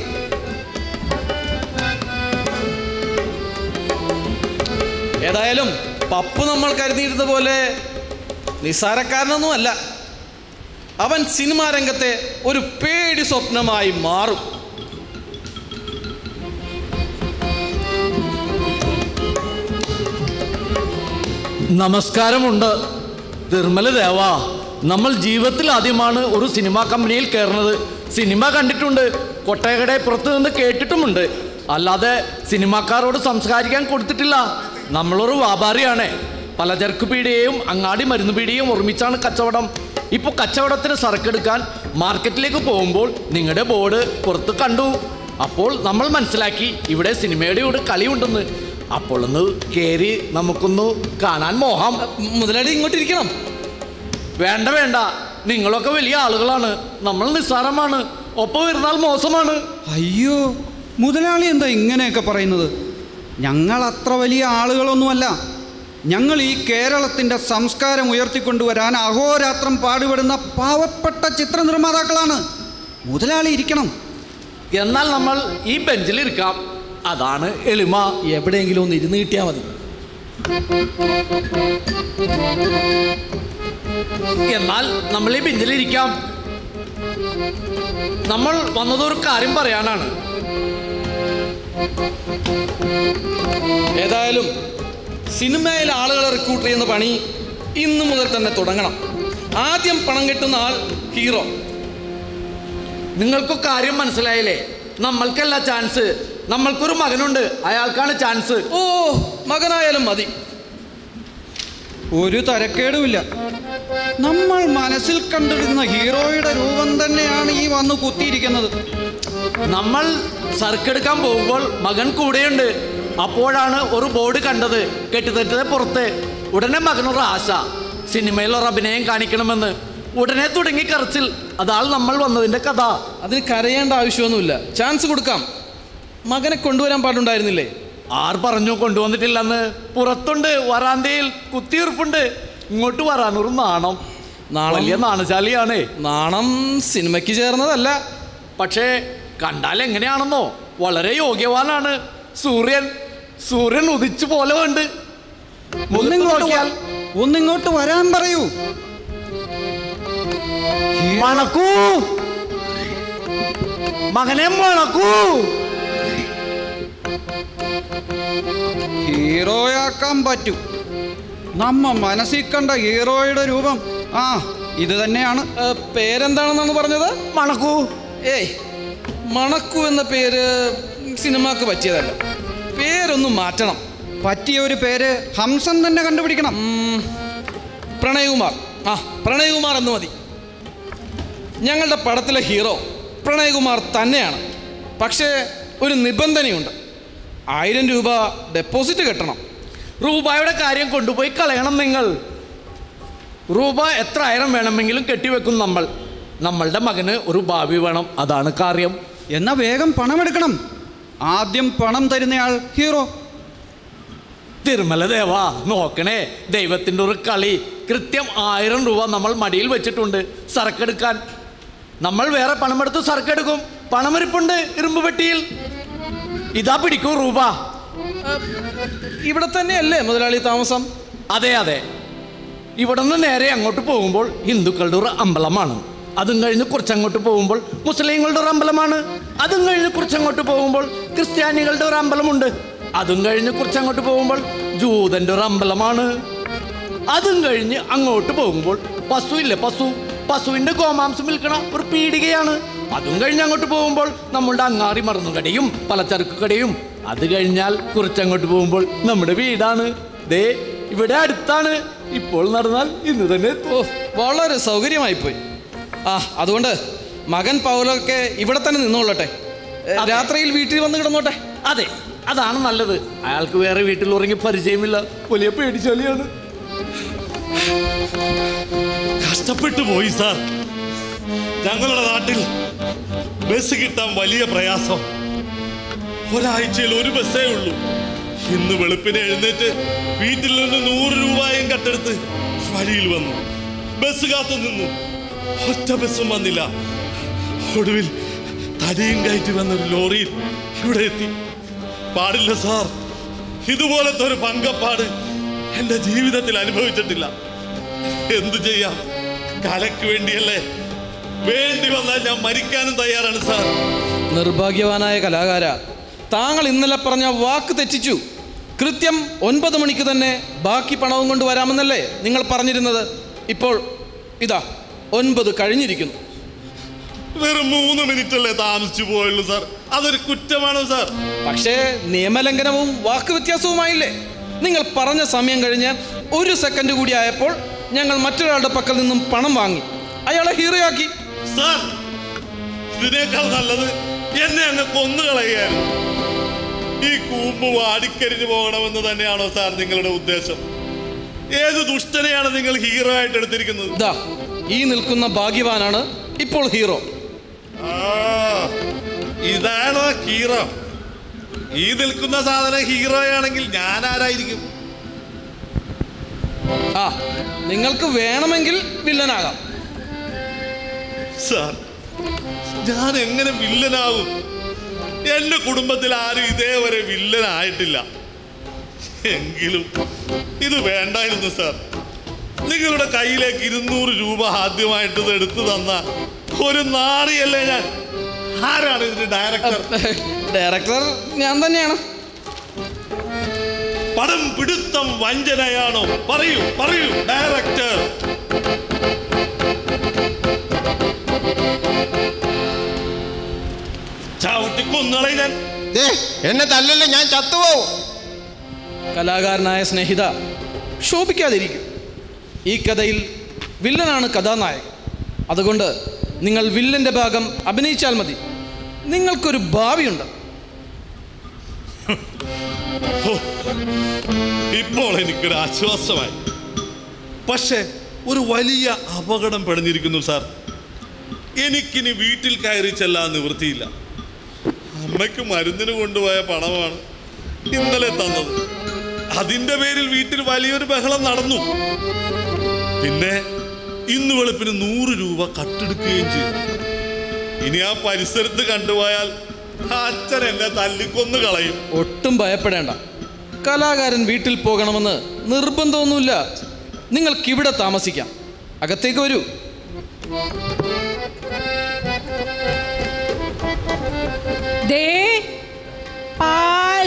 ഏതായാലും പപ്പു നമ്മൾ കരുതിയിരുന്ന പോലെ നിസ്സാരക്കാരനൊന്നുമല്ല അവൻ സിനിമാ രംഗത്തെ ഒരു പേടി സ്വപ്നമായി മാറും
നമസ്കാരമുണ്ട് നിർമ്മല ദേവ നമ്മൾ ജീവിതത്തിൽ ആദ്യമാണ് ഒരു സിനിമാ കമ്പനിയിൽ കയറുന്നത് സിനിമ കണ്ടിട്ടുണ്ട് കൊട്ടയകടെ പുറത്തു നിന്ന് കേട്ടിട്ടുമുണ്ട് അല്ലാതെ സിനിമാക്കാരോട് സംസ്കാരിക്കാൻ കൊടുത്തിട്ടില്ല നമ്മളൊരു വ്യാപാരിയാണ് പലചരക്ക് പീടികയും അങ്ങാടി മരുന്ന് പീടികയും ഒരുമിച്ചാണ് കച്ചവടം ഇപ്പോൾ കച്ചവടത്തിന് സരക്കെടുക്കാൻ മാർക്കറ്റിലേക്ക് പോകുമ്പോൾ നിങ്ങളുടെ ബോർഡ് പുറത്ത് കണ്ടു അപ്പോൾ നമ്മൾ മനസ്സിലാക്കി ഇവിടെ സിനിമയുടെ ഒരു കളിയുണ്ടെന്ന് അപ്പോൾ ഒന്ന് കയറി നമുക്കൊന്ന് കാണാൻ മോഹം
മുതലാളി ഇങ്ങോട്ട് ഇരിക്കണം
വേണ്ട വേണ്ട നിങ്ങളൊക്കെ വലിയ ആളുകളാണ് നമ്മൾ നിസ്സാരമാണ് ഒപ്പം ഇരുന്നാൽ മോശമാണ്
അയ്യോ മുതലാളി എന്താ ഇങ്ങനെയൊക്കെ പറയുന്നത് ഞങ്ങൾ അത്ര വലിയ ആളുകളൊന്നുമല്ല ഞങ്ങൾ ഈ കേരളത്തിൻ്റെ സംസ്കാരം ഉയർത്തിക്കൊണ്ടുവരാൻ അഹോരാത്രം പാടുപെടുന്ന പാവപ്പെട്ട ചിത്ര നിർമ്മാതാക്കളാണ് മുതലാളി ഇരിക്കണം
എന്നാൽ നമ്മൾ ഈ ബെഞ്ചിൽ ഇരിക്കാം അതാണ് എളിമ
എവിടെയെങ്കിലും ഒന്ന് ഇരുന്ന് കിട്ടിയാൽ മതി
എന്നാൽ നമ്മൾ ഈ ബെഞ്ചിലിരിക്കാം നമ്മൾ വന്നതൊരു കാര്യം പറയാനാണ്
ഏതായാലും സിനിമയിൽ ആളുകളെ റിക്രൂട്ട് ചെയ്യുന്ന പണി ഇന്നു മുതൽ തന്നെ തുടങ്ങണം ആദ്യം പണം കിട്ടുന്ന ആൾ ഹീറോ
നിങ്ങൾക്ക് കാര്യം മനസ്സിലായില്ലേ നമ്മൾക്കല്ല ചാൻസ് നമ്മൾക്കൊരു മകനുണ്ട് അയാൾക്കാണ് ചാൻസ്
ഓ മകനായാലും മതി
ഒരു തരക്കേടുമില്ല നമ്മൾ മനസ്സിൽ കണ്ടിരുന്ന ഹീറോയുടെ രൂപം തന്നെയാണ് ഈ വന്ന് കുത്തിയിരിക്കുന്നത്
നമ്മൾ സർക്കെടുക്കാൻ പോകുമ്പോൾ മകൻ കൂടെയുണ്ട് അപ്പോഴാണ് ഒരു ബോർഡ് കണ്ടത് കെട്ടിത്തെറ്റത് പുറത്ത് ഉടനെ മകനൊരു ആശ സിനിമയിൽ ഒരു അഭിനയം കാണിക്കണമെന്ന് ഉടനെ തുടങ്ങി കറച്ചിൽ അതാണ് നമ്മൾ വന്നതിന്റെ കഥ
അതിന് കരയേണ്ട ആവശ്യമൊന്നുമില്ല ചാൻസ് കൊടുക്കാം മകനെ കൊണ്ടുവരാൻ പാടുണ്ടായിരുന്നില്ലേ
ആർ പറഞ്ഞു കൊണ്ടുവന്നിട്ടില്ലെന്ന് പുറത്തുണ്ട് വരാന്തയിൽ കുത്തിയുറുപ്പുണ്ട് ഇങ്ങോട്ട് വരാൻ ഒരു നാണം
നാണം?
വലിയ നാണശാലിയാണ്
നാണം സിനിമയ്ക്ക് ചേർന്നതല്ല
പക്ഷേ കണ്ടാൽ എങ്ങനെയാണെന്നോ വളരെ യോഗ്യവാനാണ് സൂര്യൻ സൂര്യൻ ഉദിച്ചു പോലെ ഉണ്ട്
ഒന്നിങ്ങോട്ട്
നോക്കിയാൽ
വ- ഒന്നിങ്ങോട്ട് വരാൻ പറയൂ
മണക്കൂ മകനെ മണക്കൂ
ഹീറോയാക്കാൻ പറ്റും നമ്മ മനസ്സിൽ കണ്ട ഹീറോയുടെ രൂപം ആ ഇത് തന്നെയാണ്
ഏ, പേരെന്താണെന്നാണ് പറഞ്ഞത്
മണക്കൂ
ഏയ് മണക്കു എന്ന പേര് സിനിമക്ക് പറ്റിയതല്ല പേരൊന്ന് മാറ്റണം
പറ്റിയ ഒരു പേര് ഹംസൻ തന്നെ കണ്ടുപിടിക്കണം
ഉം, പ്രണയകുമാർ ആ പ്രണയകുമാർ എന്ന് മതി ഞങ്ങളുടെ പടത്തിലെ ഹീറോ പ്രണയകുമാർ തന്നെയാണ് പക്ഷേ ഒരു നിബന്ധനയുണ്ട് ആയിരം രൂപ ഡെപ്പോസിറ്റ് കെട്ടണം
റൂബായുടെ കാര്യം കൊണ്ടുപോയി കളയണം നിങ്ങൾ റൂബ എത്ര ആയിരം വേണമെങ്കിലും കെട്ടിവെക്കും നമ്മൾ നമ്മളുടെ മകന് ഒരു ഭാവി വേണം അതാണ് കാര്യം
എന്നാ വേഗം പണമെടുക്കണം ആദ്യം പണം തരുന്നയാൾ ഹീറോ
തിരുമല ദേവാ നോക്കണേ ദൈവത്തിൻ്റെ ഒരു കളി കൃത്യം ആയിരം രൂപ നമ്മൾ മടിയിൽ വെച്ചിട്ടുണ്ട് സരക്കെടുക്കാൻ നമ്മൾ വേറെ പണമെടുത്ത് സരക്കെടുക്കും പണമിരിപ്പുണ്ട് ഇരുമ്പ് പെട്ടിയിൽ ഇതാ പിടിക്കൂ രൂപ
ഇവിടെ തന്നെയല്ലേ മുതലാളി താമസം
അതെ അതെ ഇവിടെ നിന്ന് നേരെ അങ്ങോട്ട് പോകുമ്പോൾ ഹിന്ദുക്കളുടെ ഒരു അമ്പലമാണ് അതും കഴിഞ്ഞ് കുറച്ചങ്ങോട്ട് പോകുമ്പോൾ മുസ്ലിങ്ങളുടെ ഒരു അമ്പലമാണ് അതും കഴിഞ്ഞ് കുറച്ചങ്ങോട്ട് പോകുമ്പോൾ ക്രിസ്ത്യാനികളുടെ ഒരു അമ്പലമുണ്ട് അതും കഴിഞ്ഞ് കുറച്ചങ്ങോട്ട് പോകുമ്പോൾ ജൂതന്റെ ഒരു അമ്പലമാണ് അതും കഴിഞ്ഞ് അങ്ങോട്ട് പോകുമ്പോൾ പശു ഇല്ലേ പശു പശുവിന്റെ ഗോമാംസം വിൽക്കണ ഒരു പീടികയാണ് അതും കഴിഞ്ഞ് അങ്ങോട്ട് പോകുമ്പോൾ നമ്മളുടെ അങ്ങാടി മറന്നുകടയും പലചരക്ക് കടയും അത് കഴിഞ്ഞാൽ കുറച്ചങ്ങോട്ട് പോകുമ്പോൾ നമ്മുടെ വീടാണ് ദേ ഇവിടെ അടുത്താണ് ഇപ്പോൾ നടന്നാൽ ഇന്ന് തന്നെ എത്തും.
ഓ വളരെ സൗകര്യമായിപ്പോയി ആ അതുകൊണ്ട് മകൻ പൗലൊക്കെ ഇവിടെ തന്നെ നിന്നോളട്ടെ ഏ,
അതെ.
രാത്രിയിൽ വീട്ടിൽ വന്ന് കിടന്നോട്ടെ
അതെ അതാണ് നല്ലത് അയാൾക്ക് വേറെ വീട്ടിൽ ഉറങ്ങി പരിചയമില്ല വലിയ പേടിച്ചാലിയാണ്
കഷ്ടപ്പെട്ടു പോയി സാർ ഞങ്ങളുടെ നാട്ടിൽ ബസ് കിട്ടാൻ വലിയ പ്രയാസം ഒരാഴ്ചയിൽ ഒരു ബസ്സേ ഉള്ളൂ ഇന്ന് വെളുപ്പിനെ എഴുന്നേറ്റ് വീട്ടിൽ നിന്ന് നൂറ് രൂപയും കട്ടെടുത്ത് വഴിയിൽ വന്നു ബസ് കാത്തു നിന്നു ഒറ്റ ബസ്സും വന്നില്ല ഒടുവിൽ തടിയും കയറ്റി വന്നൊരു ലോറിയിൽ ഇവിടെ എത്തി പാടില്ല സാർ ഇതുപോലത്തെ ഒരു പങ്കപ്പാട് എൻ്റെ ജീവിതത്തിൽ അനുഭവിച്ചിട്ടില്ല എന്തു ചെയ്യാം കലയ്ക്ക് വേണ്ടിയല്ലേ വേണ്ടി വന്നാൽ ഞാൻ മരിക്കാനും തയ്യാറാണ് സാർ
നിർഭാഗ്യവാനായ കലാകാര താങ്കൾ ഇന്നലെ പറഞ്ഞ വാക്ക് തെറ്റിച്ചു കൃത്യം ഒൻപത് മണിക്ക് തന്നെ ബാക്കി പണവും കൊണ്ട് വരാമെന്നല്ലേ നിങ്ങൾ പറഞ്ഞിരുന്നത് ഇപ്പോൾ ഇതാ ഒൻപത് കഴിഞ്ഞിരിക്കുന്നു
വെറും മൂന്ന് മിനിറ്റ് അല്ലേ താമസിച്ചു പോയുള്ളൂ സാർ അതൊരു കുറ്റമാണോ സാർ
പക്ഷേ നിയമലംഘനവും വാക്ക് വ്യത്യാസവുമായില്ലേ നിങ്ങൾ പറഞ്ഞ സമയം കഴിഞ്ഞ് ഒരു സെക്കൻഡ് കൂടി ആയപ്പോൾ ഞങ്ങൾ മറ്റൊരാളുടെ പക്കൽ നിന്നും പണം വാങ്ങി അയാളെ ഹീറോയാക്കി
സാർ ഇതിനേക്കാൾ നല്ലത് എന്നെ അങ്ങ് കൊന്നുകളയുകയായിരുന്നു ഈ കൂമ്പ് വാടിക്കരിഞ്ഞു പോകണമെന്ന് തന്നെയാണോ സാർ നിങ്ങളുടെ ഉദ്ദേശം ഏത് ദുഷ്ടനെയാണ് നിങ്ങൾ ഹീറോ ആയിട്ട് എടുത്തിരിക്കുന്നത്
ഇതാ ഈ നിൽക്കുന്ന ഭാഗ്യവാനാണ് ഇപ്പോൾ ഹീറോ
ആ, ഇതാണോ ഹീറോ ഈ നിൽക്കുന്ന സാധനം ഹീറോയാണെങ്കിൽ ഞാൻ ആരായിരിക്കും
ആ നിങ്ങൾക്ക് വേണമെങ്കിൽ വില്ലനാകാം
സാർ ഞാൻ എങ്ങനെ വില്ലനാകും എന്റെ കുടുംബത്തിൽ ആരും ഇതേവരെ വില്ലനായിട്ടില്ല എങ്കിലും ഇത് വേണ്ടായിരുന്നു സാർ നിങ്ങളുടെ കയ്യിലേക്ക് ഇരുന്നൂറ് രൂപ ആദ്യമായിട്ട് ഇത് എടുത്തു തന്ന ഒരു നാറിയല്ലേ ഞാൻ ആരാണ് ഇതിന്റെ ഡയറക്ടർ
ഡയറക്ടർ ഞാൻ തന്നെയാണ്
പടം പിടുത്തം വഞ്ചനയാണോ പറയൂ പറയൂ ഡയറക്ടർ ചവിട്ടി കൊന്നളെ ഞാൻ
ദേ, എന്നെ തല്ലല്ലേ ഞാൻ ചത്തുപോകും
കലാകാരനായ സ്നേഹിത ശോഭിക്കാതിരിക്കും ഈ കഥയിൽ വില്ലനാണ് കഥാനായകൻ അതുകൊണ്ട് നിങ്ങൾ വില്ലൻ്റെ ഭാഗം അഭിനയിച്ചാൽ മതി നിങ്ങൾക്കൊരു ഭാവിയുണ്ട്
ഇപ്പോൾ എനിക്കൊരു ആശ്വാസമായി പക്ഷേ ഒരു വലിയ അപകടം പെടഞ്ഞിരിക്കുന്നു സാർ എനിക്കിനി വീട്ടിൽ കയറി ചെല്ലാൻ നിവൃത്തിയില്ല അമ്മയ്ക്ക് മരുന്നിന് കൊണ്ടുപോയ പണമാണ് ഇന്നലെ തന്നത് അതിന്റെ പേരിൽ വീട്ടിൽ വലിയൊരു ബഹളം നടന്നു പിന്നെ ഇന്ന് വെളുപ്പിന് നൂറ് രൂപ കട്ടെടുക്കുകയും ചെയ്തു ഇനി ആ പരിസരത്ത് കണ്ടുപോയാൽ ആ അച്ഛൻ എന്നെ തല്ലിക്കൊന്നു കളയും
ഒട്ടും ഭയപ്പെടേണ്ട കലാകാരൻ വീട്ടിൽ പോകണമെന്ന് നിർബന്ധമൊന്നുമില്ല നിങ്ങൾക്കിവിടെ താമസിക്കാം അകത്തേക്ക് വരൂ
ദേ പാൽ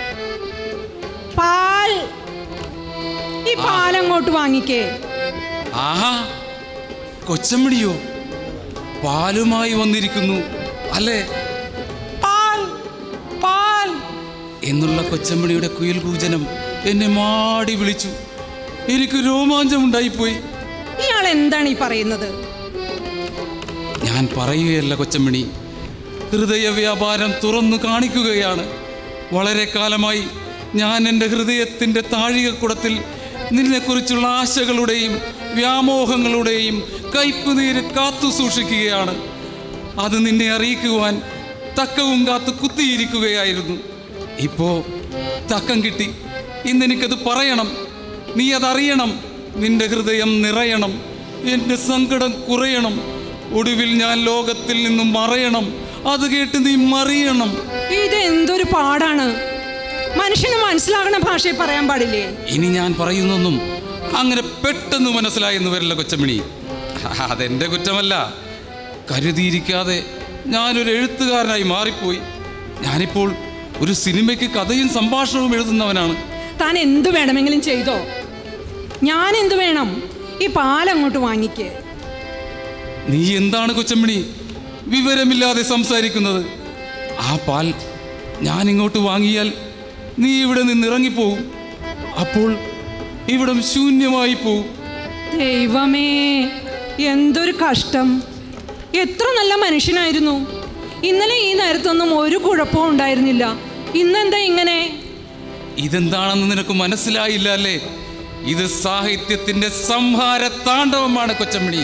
പാൽ ഈ പാൽ അങ്ങോട്ട് വാങ്ങിക്കേ
ആഹാ കൊച്ചമ്മടിയോ പാലുമായി വന്നിരിക്കുന്നു അല്ലേ പാൽ പാൽ എന്നുള്ള കൊച്ചമ്മടിയുടെ കുയിൽ കൂജനം എന്നെ മാടി വിളിച്ചു എനിക്ക് രോമാഞ്ചമുണ്ടായിപ്പോയി
ഇയാൾ എന്താണ് ഈ പറയുന്നത്
ഞാൻ പറയുകയല്ല കൊച്ചമ്മണി ഹൃദയ വ്യാപാരം തുറന്നു കാണിക്കുകയാണ് വളരെ കാലമായി ഞാൻ എൻ്റെ ഹൃദയത്തിൻ്റെ താഴികക്കുടത്തിൽ നിന്നെക്കുറിച്ചുള്ള ആശകളുടെയും വ്യാമോഹങ്ങളുടെയും കയ്പുനീര് കാത്തു സൂക്ഷിക്കുകയാണ് അത് നിന്നെ അറിയിക്കുവാൻ തക്കവും കാത്ത് കുത്തിയിരിക്കുകയായിരുന്നു ഇപ്പോ തക്കം കിട്ടി ഇന്നെനിക്കത് പറയണം നീ അതറിയണം നിന്റെ ഹൃദയം നിറയണം എൻ്റെ സങ്കടം കുറയണം ഒടുവിൽ ഞാൻ ലോകത്തിൽ നിന്നും മറയണം അത് കേട്ട് നീ മറിയണം
ഇത് എന്തൊരു പാടാണ് മനുഷ്യന് മനസ്സിലാകണ ഭാഷയിൽ പറയാൻ പാടില്ലേ
ഇനി ഞാൻ പറയുന്നൊന്നും അങ്ങനെ പെട്ടെന്ന് മനസ്സിലായെന്ന് വരില്ല കൊച്ചമണി അതെന്റെ കുറ്റമല്ല കരുതിയിരിക്കാതെ ഞാനൊരു എഴുത്തുകാരനായി മാറിപ്പോയി ഞാനിപ്പോൾ ഒരു സിനിമയ്ക്ക് കഥയും സംഭാഷണവും എഴുതുന്നവനാണ്
താൻ എന്ത് വേണമെങ്കിലും ചെയ്തോ ഞാൻ എന്ത് വേണം ഈ പാൽ അങ്ങോട്ട് വാങ്ങിക്കേ
നീ എന്താണ് കൊച്ചമ്മണി വിവരമില്ലാതെ സംസാരിക്കുന്നത് ആ പാൽ ഞാൻ ഇങ്ങോട്ട് വാങ്ങിയാൽ നീ ഇവിടെ നിന്ന് ഇറങ്ങിപ്പോവും അപ്പോൾ ഇവിടം ശൂന്യമായി പോവും
ദൈവമേ എന്തൊരു കഷ്ടം എത്ര നല്ല മനുഷ്യനായിരുന്നു ഇന്നലെ ഈ നേരത്തൊന്നും ഒരു കുഴപ്പവും ഉണ്ടായിരുന്നില്ല ഇന്നെന്താ ഇങ്ങനെ
ഇതെന്താണെന്ന് നിനക്ക് മനസ്സിലായില്ല അല്ലേ ഇത് സാഹിത്യത്തിന്റെ സംഹാര താണ്ഡവമാണ് കൊച്ചമ്മണി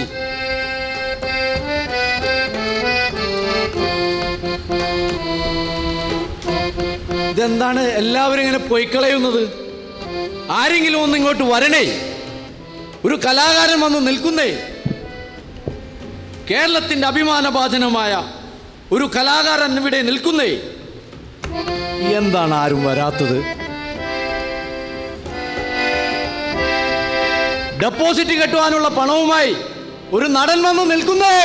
ഇതെന്താണ് എല്ലാവരും ഇങ്ങനെ പൊയ്ക്കളയുന്നത് ആരെങ്കിലും ഒന്ന് ഇങ്ങോട്ട് വരണേ ഒരു കലാകാരൻ വന്ന് നിൽക്കുന്നേ കേരളത്തിന്റെ അഭിമാനഭാജനമായ ഒരു കലാകാരൻ ഇവിടെ നിൽക്കുന്നേ എന്താണ് ആരും വരാത്തത് ഡെപ്പോസിറ്റ് കെട്ടുവാനുള്ള പണവുമായി ഒരു നടൻ വന്ന് നിൽക്കുന്നേ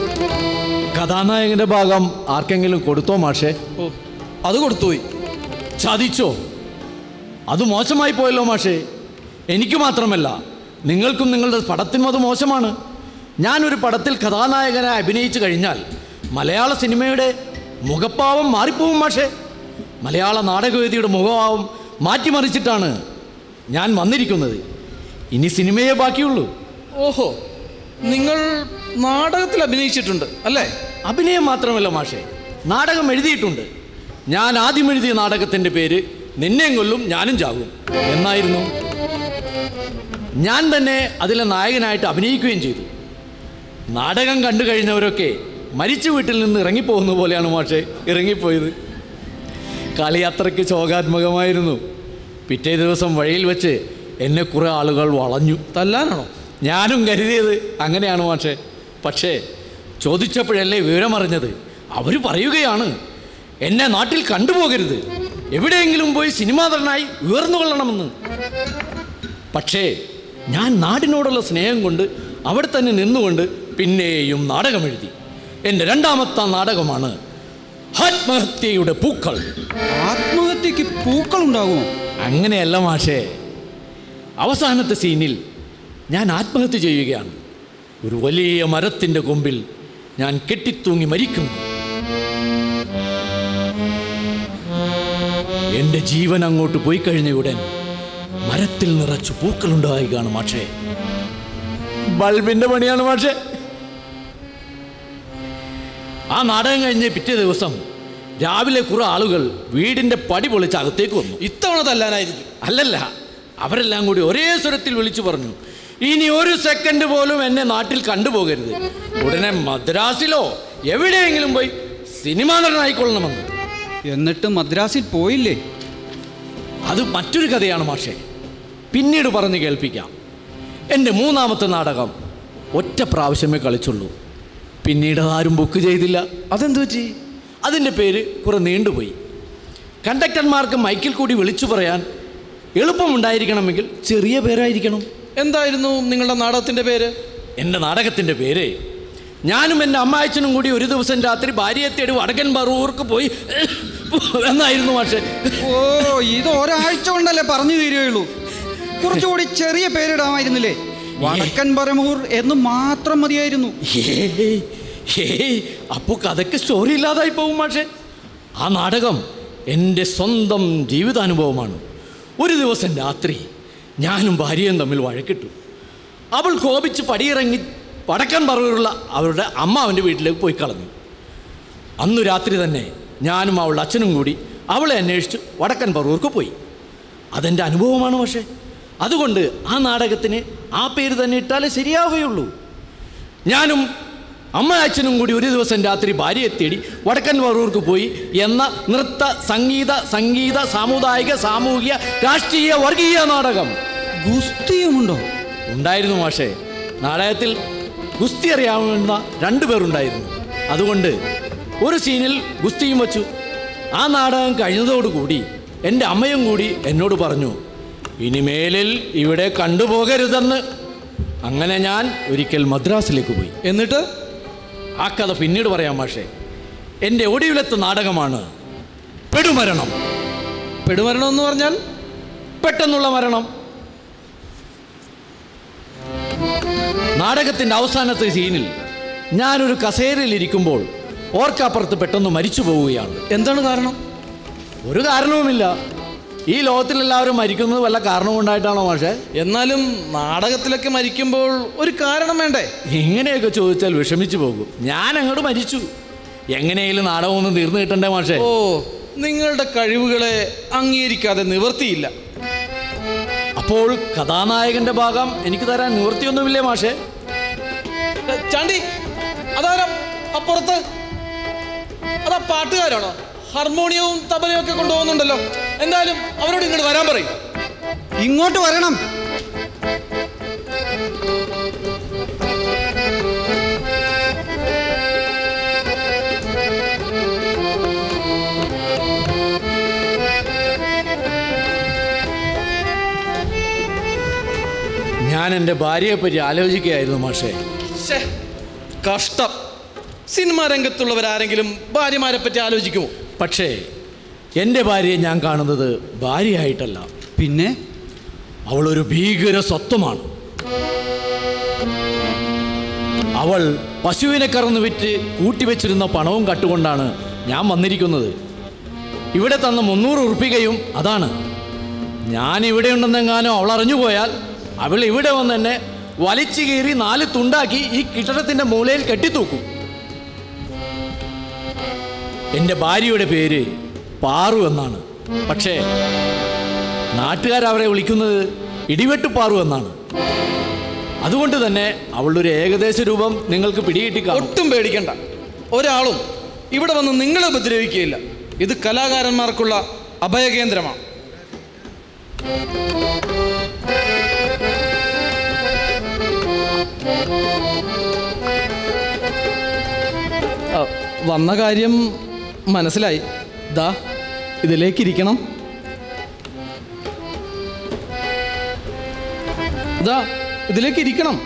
കഥാനായകന്റെ ഭാഗം ആർക്കെങ്കിലും കൊടുത്തോ മാഷേ
ഓ അത് കൊടുത്തുപോയി
ചതിച്ചോ അത് മോശമായി പോയല്ലോ മാഷേ എനിക്ക് മാത്രമല്ല നിങ്ങൾക്കും നിങ്ങളുടെ പടത്തിനും അത് മോശമാണ് ഞാനൊരു പടത്തിൽ കഥാനായകനായി അഭിനയിച്ചു കഴിഞ്ഞാൽ മലയാള സിനിമയുടെ മുഖപ്പാവം മാറിപ്പോവും മാഷേ മലയാള നാടകവേദിയുടെ മുഖഭാവം മാറ്റിമറിച്ചിട്ടാണ് ഞാൻ വന്നിരിക്കുന്നത് ഇനി സിനിമയെ ബാക്കിയുള്ളൂ
ഓഹോ നിങ്ങൾ നാടകത്തിൽ അഭിനയിച്ചിട്ടുണ്ട് അല്ലേ
അഭിനയം മാത്രമല്ല മാഷേ നാടകം എഴുതിയിട്ടുണ്ട് ഞാൻ ആദ്യം എഴുതിയ നാടകത്തിൻ്റെ പേര് നിന്നെയും കൊല്ലും ഞാനും ചാകും എന്നായിരുന്നു ഞാൻ തന്നെ അതിലെ നായകനായിട്ട് അഭിനയിക്കുകയും ചെയ്തു നാടകം കണ്ടു കഴിഞ്ഞവരൊക്കെ മരിച്ച വീട്ടിൽ നിന്ന് ഇറങ്ങിപ്പോകുന്ന പോലെയാണ് മാഷേ ഇറങ്ങിപ്പോയത് കളി അത്രയ്ക്ക് ശോകാത്മകമായിരുന്നു പിറ്റേ ദിവസം വഴിയിൽ വെച്ച് എന്നെ കുറേ ആളുകൾ വളഞ്ഞു
തല്ലാനാണോ
ഞാനും കരുതിയത് അങ്ങനെയാണ് മാഷേ പക്ഷേ ചോദിച്ചപ്പോഴല്ലേ വിവരമറിഞ്ഞത് അവർ പറയുകയാണ് എന്നെ നാട്ടിൽ കണ്ടുപോകരുത് എവിടെയെങ്കിലും പോയി സിനിമാ നടനായി ഉയർന്നു കൊള്ളണമെന്ന് പക്ഷേ ഞാൻ നാടിനോടുള്ള സ്നേഹം കൊണ്ട് അവിടെ തന്നെ നിന്നുകൊണ്ട് പിന്നെയും നാടകം എഴുതി എൻ്റെ രണ്ടാമത്തെ നാടകമാണ് ആത്മഹത്യയുടെ പൂക്കൾ
ആത്മഹത്യക്ക് പൂക്കളുണ്ടാകുമോ
അങ്ങനെയല്ല മാഷേ അവസാനത്തെ സീനിൽ ഞാൻ ആത്മഹത്യ ചെയ്യുകയാണ് ഒരു വലിയ മരത്തിൻ്റെ കൊമ്പിൽ ഞാൻ കെട്ടിത്തൂങ്ങി മരിക്കുന്നു എൻ്റെ ജീവൻ അങ്ങോട്ട് പോയി കഴിഞ്ഞ ഉടൻ മരത്തിൽ നിറച്ചു പൂക്കളുണ്ടാവുകയാണ് മാഷേ ബൾബിൻ്റെ പണിയാണ് മാഷേ ആ നാടകം കഴിഞ്ഞ് പിറ്റേ ദിവസം രാവിലെ കുറെ ആളുകൾ വീടിൻ്റെ പടി പൊളിച്ച് അകത്തേക്ക് വന്നു
ഇത്തവണ തല്ലാനായിരിക്കും
അല്ലല്ല അവരെല്ലാം കൂടി ഒരേ സ്വരത്തിൽ വിളിച്ചു പറഞ്ഞു ഇനി ഒരു സെക്കൻഡ് പോലും എന്നെ നാട്ടിൽ കണ്ടുപോകരുത് ഉടനെ മദ്രാസിലോ എവിടെയെങ്കിലും പോയി സിനിമാ നടനായിക്കൊള്ളണമെന്ന്
എന്നിട്ട് മദ്രാസിൽ പോയില്ലേ
അത് മറ്റൊരു കഥയാണ് മാഷേ പിന്നീട് പറഞ്ഞു കേൾപ്പിക്കാം എൻ്റെ മൂന്നാമത്തെ നാടകം ഒറ്റ പ്രാവശ്യമേ കളിച്ചുള്ളൂ പിന്നീട് ആരും ബുക്ക് ചെയ്തില്ല
അതെന്തു പറ്റി
അതിൻ്റെ പേര് കുറെ നീണ്ടുപോയി കണ്ടക്ടർമാർക്ക് മൈക്കിൽ കൂടി വിളിച്ചു പറയാൻ എളുപ്പമുണ്ടായിരിക്കണമെങ്കിൽ ചെറിയ പേരായിരിക്കണം
എന്തായിരുന്നു നിങ്ങളുടെ നാടകത്തിന്റെ പേര്
എൻ്റെ നാടകത്തിൻ്റെ പേര് ഞാനും എൻ്റെ അമ്മായച്ചനും കൂടി ഒരു ദിവസം രാത്രി ഭാര്യയെ തേടി വടക്കൻ പറവൂർക്ക് പോയി എന്നായിരുന്നു പക്ഷേ
ഓ ഇത് ഒരാഴ്ച കൊണ്ടല്ലേ പറഞ്ഞു തീരുകയുള്ളൂ കുറച്ചുകൂടി ചെറിയ പേരിടാമായിരുന്നില്ലേ വടക്കൻ പരമൂർ എന്ന് മാത്രം മതിയായിരുന്നു
അപ്പോൾ കഥയ്ക്ക് സ്റ്റോറി ഇല്ലാതായി പോകും പക്ഷേ ആ നാടകം എൻ്റെ സ്വന്തം ജീവിതാനുഭവമാണ് ഒരു ദിവസം രാത്രി ഞാനും ഭാര്യയും തമ്മിൽ വഴക്കിട്ടു അവൾ കോപിച്ച് പടിയിറങ്ങി വടക്കൻ പറവൂരുള്ള അവരുടെ അമ്മാവൻ്റെ വീട്ടിലേക്ക് പോയി കളഞ്ഞു അന്നു രാത്രി തന്നെ ഞാനും അവളുടെ അച്ഛനും കൂടി അവളെ അന്വേഷിച്ച് വടക്കൻ പറവൂർക്ക് പോയി അതെൻ്റെ അനുഭവമാണ് പക്ഷേ അതുകൊണ്ട് ആ നാടകത്തിന് ആ പേര് തന്നെ ഇട്ടാലേ ശരിയാവുകയുള്ളൂ ഞാനും അമ്മ അച്ഛനും കൂടി ഒരു ദിവസം രാത്രി ഭാര്യയെ തേടി വടക്കൻ പറവൂർക്ക് പോയി എന്ന നൃത്ത സംഗീത സംഗീത സാമുദായിക സാമൂഹിക രാഷ്ട്രീയ വർഗീയ നാടകം
ഗുസ്തിയുമുണ്ടോ
ഉണ്ടായിരുന്നു മാഷേ നാടകത്തിൽ ഗുസ്തി അറിയാവുന്ന രണ്ടുപേരുണ്ടായിരുന്നു അതുകൊണ്ട് ഒരു സീനിൽ ഗുസ്തിയും വച്ചു ആ നാടകം കഴിഞ്ഞതോടുകൂടി എൻ്റെ അമ്മയും കൂടി എന്നോട് പറഞ്ഞു ഇനിമേലിൽ ഇവിടെ കണ്ടുപോകരുതെന്ന് അങ്ങനെ ഞാൻ ഒരിക്കൽ മദ്രാസിലേക്ക് പോയി
എന്നിട്ട്
ആ കഥ പിന്നീട് പറയാം മാഷേ എൻ്റെ ഒടുവിലത്തെ നാടകമാണ് പെടുമരണം
പെടുമരണം എന്ന് പറഞ്ഞാൽ
പെട്ടെന്നുള്ള മരണം നാടകത്തിൻ്റെ അവസാനത്തെ സീനിൽ ഞാനൊരു കസേരയിൽ ഇരിക്കുമ്പോൾ ഓർക്കപ്പുറത്ത് പെട്ടെന്ന് മരിച്ചു പോവുകയാണ്
എന്താണ് കാരണം
ഒരു കാരണവുമില്ല ഈ ലോകത്തിലെല്ലാവരും മരിക്കുന്നത് വല്ല കാരണം കൊണ്ടായിട്ടാണോ മാഷേ
എന്നാലും നാടകത്തിലൊക്കെ മരിക്കുമ്പോൾ ഒരു കാരണം വേണ്ടേ
ഇങ്ങനെയൊക്കെ ചോദിച്ചാൽ വിഷമിച്ചു പോകും ഞാൻ അങ്ങോട്ട് മരിച്ചു എങ്ങനെയെങ്കിലും നാടകം ഒന്ന് തീർന്നു കിട്ടണ്ടേ മാഷേ
ഓ നിങ്ങളുടെ കഴിവുകളെ അംഗീകരിക്കാതെ നിവർത്തിയില്ല
അപ്പോൾ കഥാനായകന്റെ ഭാഗം എനിക്ക് തരാൻ നിവൃത്തിയൊന്നുമില്ലേ മാഷേ
ഏ, ചാണ്ടി അതാരാ അപ്പുറത്ത് അതാ പാട്ടുകാരാണോ ഹാർമോണിയവും തബലയും ഒക്കെ കൊണ്ടുപോകുന്നുണ്ടല്ലോ എന്തായാലും അവരോട് ഇങ്ങോട്ട് വരാൻ പറയും
ഇങ്ങോട്ട് വരണം
ഞാൻ എൻ്റെ ഭാര്യയെ പറ്റി ആലോചിക്കുകയായിരുന്നു മാഷേ
ശ്ശേ, കഷ്ടം സിനിമാ രംഗത്തുള്ളവരാരെങ്കിലും ഭാര്യമാരെ പറ്റി ആലോചിക്കുമോ
പക്ഷേ എൻ്റെ ഭാര്യയെ ഞാൻ കാണുന്നത് ഭാര്യയായിട്ടല്ല
പിന്നെ
അവളൊരു ഭീകര സ്വത്വമാണ് അവൾ പശുവിനെ കറന്ന് വിറ്റ് കൂട്ടിവെച്ചിരുന്ന പണവും കട്ടുകൊണ്ടാണ് ഞാൻ വന്നിരിക്കുന്നത് ഇവിടെ തന്ന മുന്നൂറ് ഉറുപ്പികയും അതാണ് ഞാൻ ഇവിടെ ഉണ്ടെന്നെങ്ങാനോ അവൾ അറിഞ്ഞുപോയാൽ അവൾ ഇവിടെ വന്ന് എന്നെ വലിച്ചു കീറി നാല് തുണ്ടാക്കി ഈ കെട്ടിടത്തിന്റെ മൂലയിൽ കെട്ടിത്തൂക്കും എൻ്റെ ഭാര്യയുടെ പേര് പാറു എന്നാണ് പക്ഷേ നാട്ടുകാർ അവരെ വിളിക്കുന്നത് ഇടിവെട്ട് പാറു എന്നാണ് അതുകൊണ്ട് തന്നെ അവളുടെ ഒരു ഏകദേശ രൂപം നിങ്ങൾക്ക് പിടികിട്ടി കാണും
ഒട്ടും പേടിക്കണ്ട ഒരാളും ഇവിടെ വന്ന് നിങ്ങളെ ഉപദ്രവിക്കുകയില്ല ഇത് കലാകാരന്മാർക്കുള്ള അഭയകേന്ദ്രമാണ് ആ, വന്ന കാര്യം മനസ്സിലായി ദാ ഇതിലേക്കിരിക്കണം ദാ ഇതിലേക്ക് ഇരിക്കണം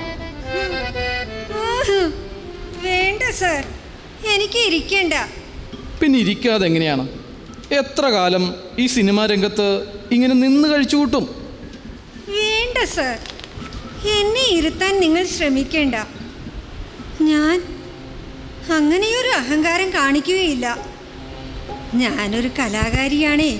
വേണ്ട സർ എനിക്ക് ഇരിക്കണ്ട
പിന്നെ ഇരിക്കാതെ എങ്ങനെയാണ് എത്ര കാലം ഈ സിനിമാ രംഗത്ത് ഇങ്ങനെ നിന്ന് കഴിച്ചു കൂട്ടും
വേണ്ട സർ എന്നെ ഇരുത്താൻ നിങ്ങൾ ശ്രമിക്കേണ്ട ഞാൻ അങ്ങനെയൊരു അഹങ്കാരം കാണിക്കുകയില്ല ഞാനൊരു കലാകാരിയാണേ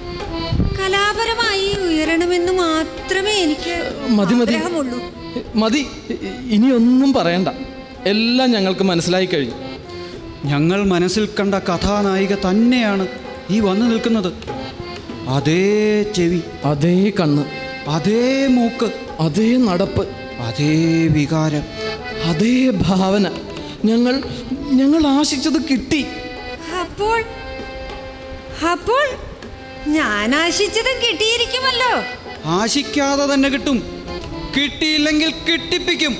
കലാപരമായി ഉയരണമെന്ന് മാത്രമേ എനിക്ക്
മതി മതി
ആഗ്രഹമുള്ളൂ
മതി ഇ- ഇനിയൊന്നും പറയണ്ട എല്ലാം ഞങ്ങൾക്ക് മനസ്സിലായി കഴിഞ്ഞു
ഞങ്ങൾ മനസ്സിൽ കണ്ട കഥാനായിക തന്നെയാണ് ഈ വന്നു നിൽക്കുന്നത് അതേ ചെവി
അതേ കണ്ണ്
അതേ മൂക്ക്
അതേ നടപ്പ്
അതേ വികാരം
അതേ ഭാവന ഞങ്ങൾ ഞങ്ങൾ ആശിച്ചത് കിട്ടി
അപ്പോൾ അപ്പോൾ ഞാൻ ആശിച്ചതും കിട്ടിയിരിക്കുമല്ലോ
ആശിക്കാതെ തന്നെ കിട്ടും കിട്ടിയില്ലെങ്കിൽ കിട്ടിപ്പിക്കും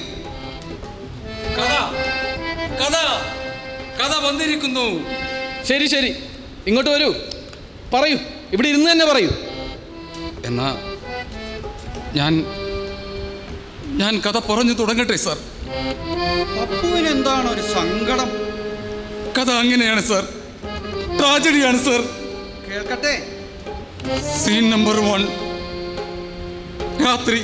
കഥ കഥ കഥ വന്നിരിക്കുന്നു
ശരി ശരി ഇങ്ങോട്ട് വരൂ പറയൂ ഇവിടെ ഇരുന്ന് തന്നെ പറയൂ
എന്നാ ഞാൻ ഞാൻ കഥ പറഞ്ഞു തുടങ്ങട്ടെ സാർ
അപ്പുവിന് എന്താണ് ഒരു സങ്കടം
കഥ അങ്ങനെയാണ് സാർ ട്രാജഡിയാണ് സാർ
കേൾക്കട്ടെ
സീൻ നമ്പർ വൺ രാത്രി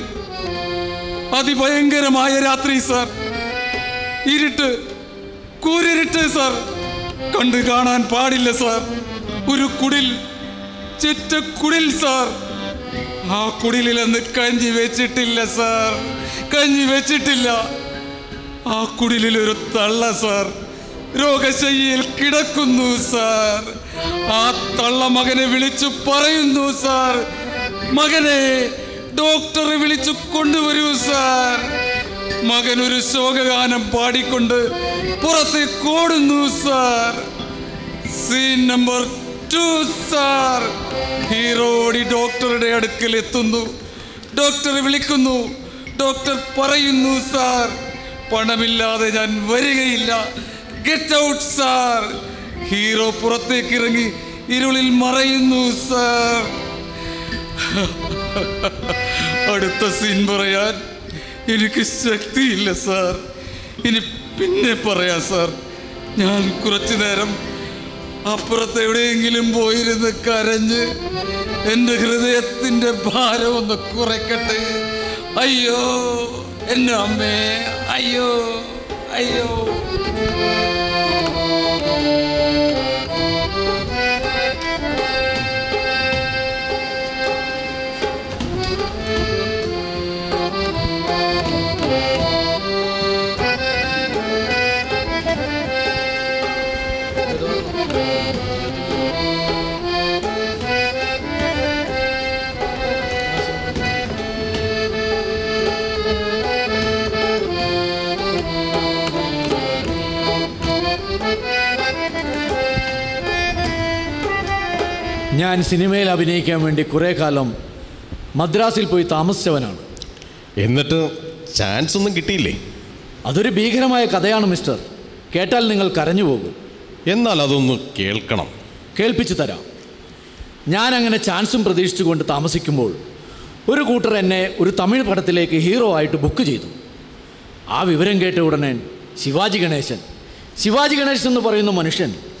അതിഭയങ്കരമായ രാത്രി സാർ ഇരുട്ട് കൂരിരുട്ട് സാർ കണ്ടു കാണാൻ പാടില്ല സാർ ഒരു കുടിൽ ചെറ്റ കുടിൽ സാർ ആ കുടിലിൽ അന്ന് കഞ്ഞി വെച്ചിട്ടില്ല സാർ കഞ്ഞി വെച്ചിട്ടില്ല ആ കുടിലിൽ ഒരു തള്ള സാർ രോഗശയ്യയിൽ കിടക്കുന്നു സാർ ആ തള്ള മകനെ വിളിച്ചു പറയുന്നു സാർ മകനെ ഡോക്ടറെ വിളിച്ചു കൊണ്ടുവരൂ സാർ മകൻ ഒരു ശോകഗാനം പാടിക്കൊണ്ട് പുറത്ത് കോടുന്നു sir scene number two sir ഹീറോടി ഡോക്ടറുടെ അടുക്കൽ എത്തുന്നു ഡോക്ടറെ വിളിക്കുന്നു ഡോക്ടർ പറയുന്നു സാർ പണമില്ലാതെ ഞാൻ വരികയില്ല ഗെറ്റ് ഔട്ട് സാർ ഹീറോ പുറത്തേക്ക് ഇറങ്ങി ഇരുളിൽ മറയുന്നു സാർ അടുത്ത സീൻ പറയാൻ എനിക്ക് ശക്തിയില്ല സാർ ഇനി പിന്നെ പറയാം സാർ ഞാൻ കുറച്ചു നേരം അപ്പുറത്ത് എവിടെയെങ്കിലും പോയിരുന്ന് കരഞ്ഞ് എൻ്റെ ഹൃദയത്തിൻ്റെ ഭാരം ഒന്ന് കുറയ്ക്കട്ടെ അയ്യോ എൻ്റെ അമ്മേ അയ്യോ അയ്യോ
ഞാൻ സിനിമയിൽ അഭിനയിക്കാൻ വേണ്ടി കുറേ കാലം മദ്രാസിൽ പോയി താമസിച്ചവനാണ്
എന്നിട്ട് ചാൻസ് ഒന്നും കിട്ടിയില്ലേ
അതൊരു ഭീകരമായ കഥയാണ് മിസ്റ്റർ കേട്ടാൽ നിങ്ങൾ കരഞ്ഞു പോകും
എന്നാൽ അതൊന്ന് കേൾക്കണം
കേൾപ്പിച്ചു തരാം ഞാൻ അങ്ങനെ ചാൻസും പ്രതീക്ഷിച്ചുകൊണ്ട് താമസിക്കുമ്പോൾ ഒരു കൂട്ടർ എന്നെ ഒരു തമിഴ് പടത്തിലേക്ക് ഹീറോ ആയിട്ട് ബുക്ക് ചെയ്തു ആ വിവരം കേട്ട ഉടനെ ശിവാജി ഗണേശൻ ശിവാജി ഗണേശൻ എന്ന് പറയുന്ന മനുഷ്യൻ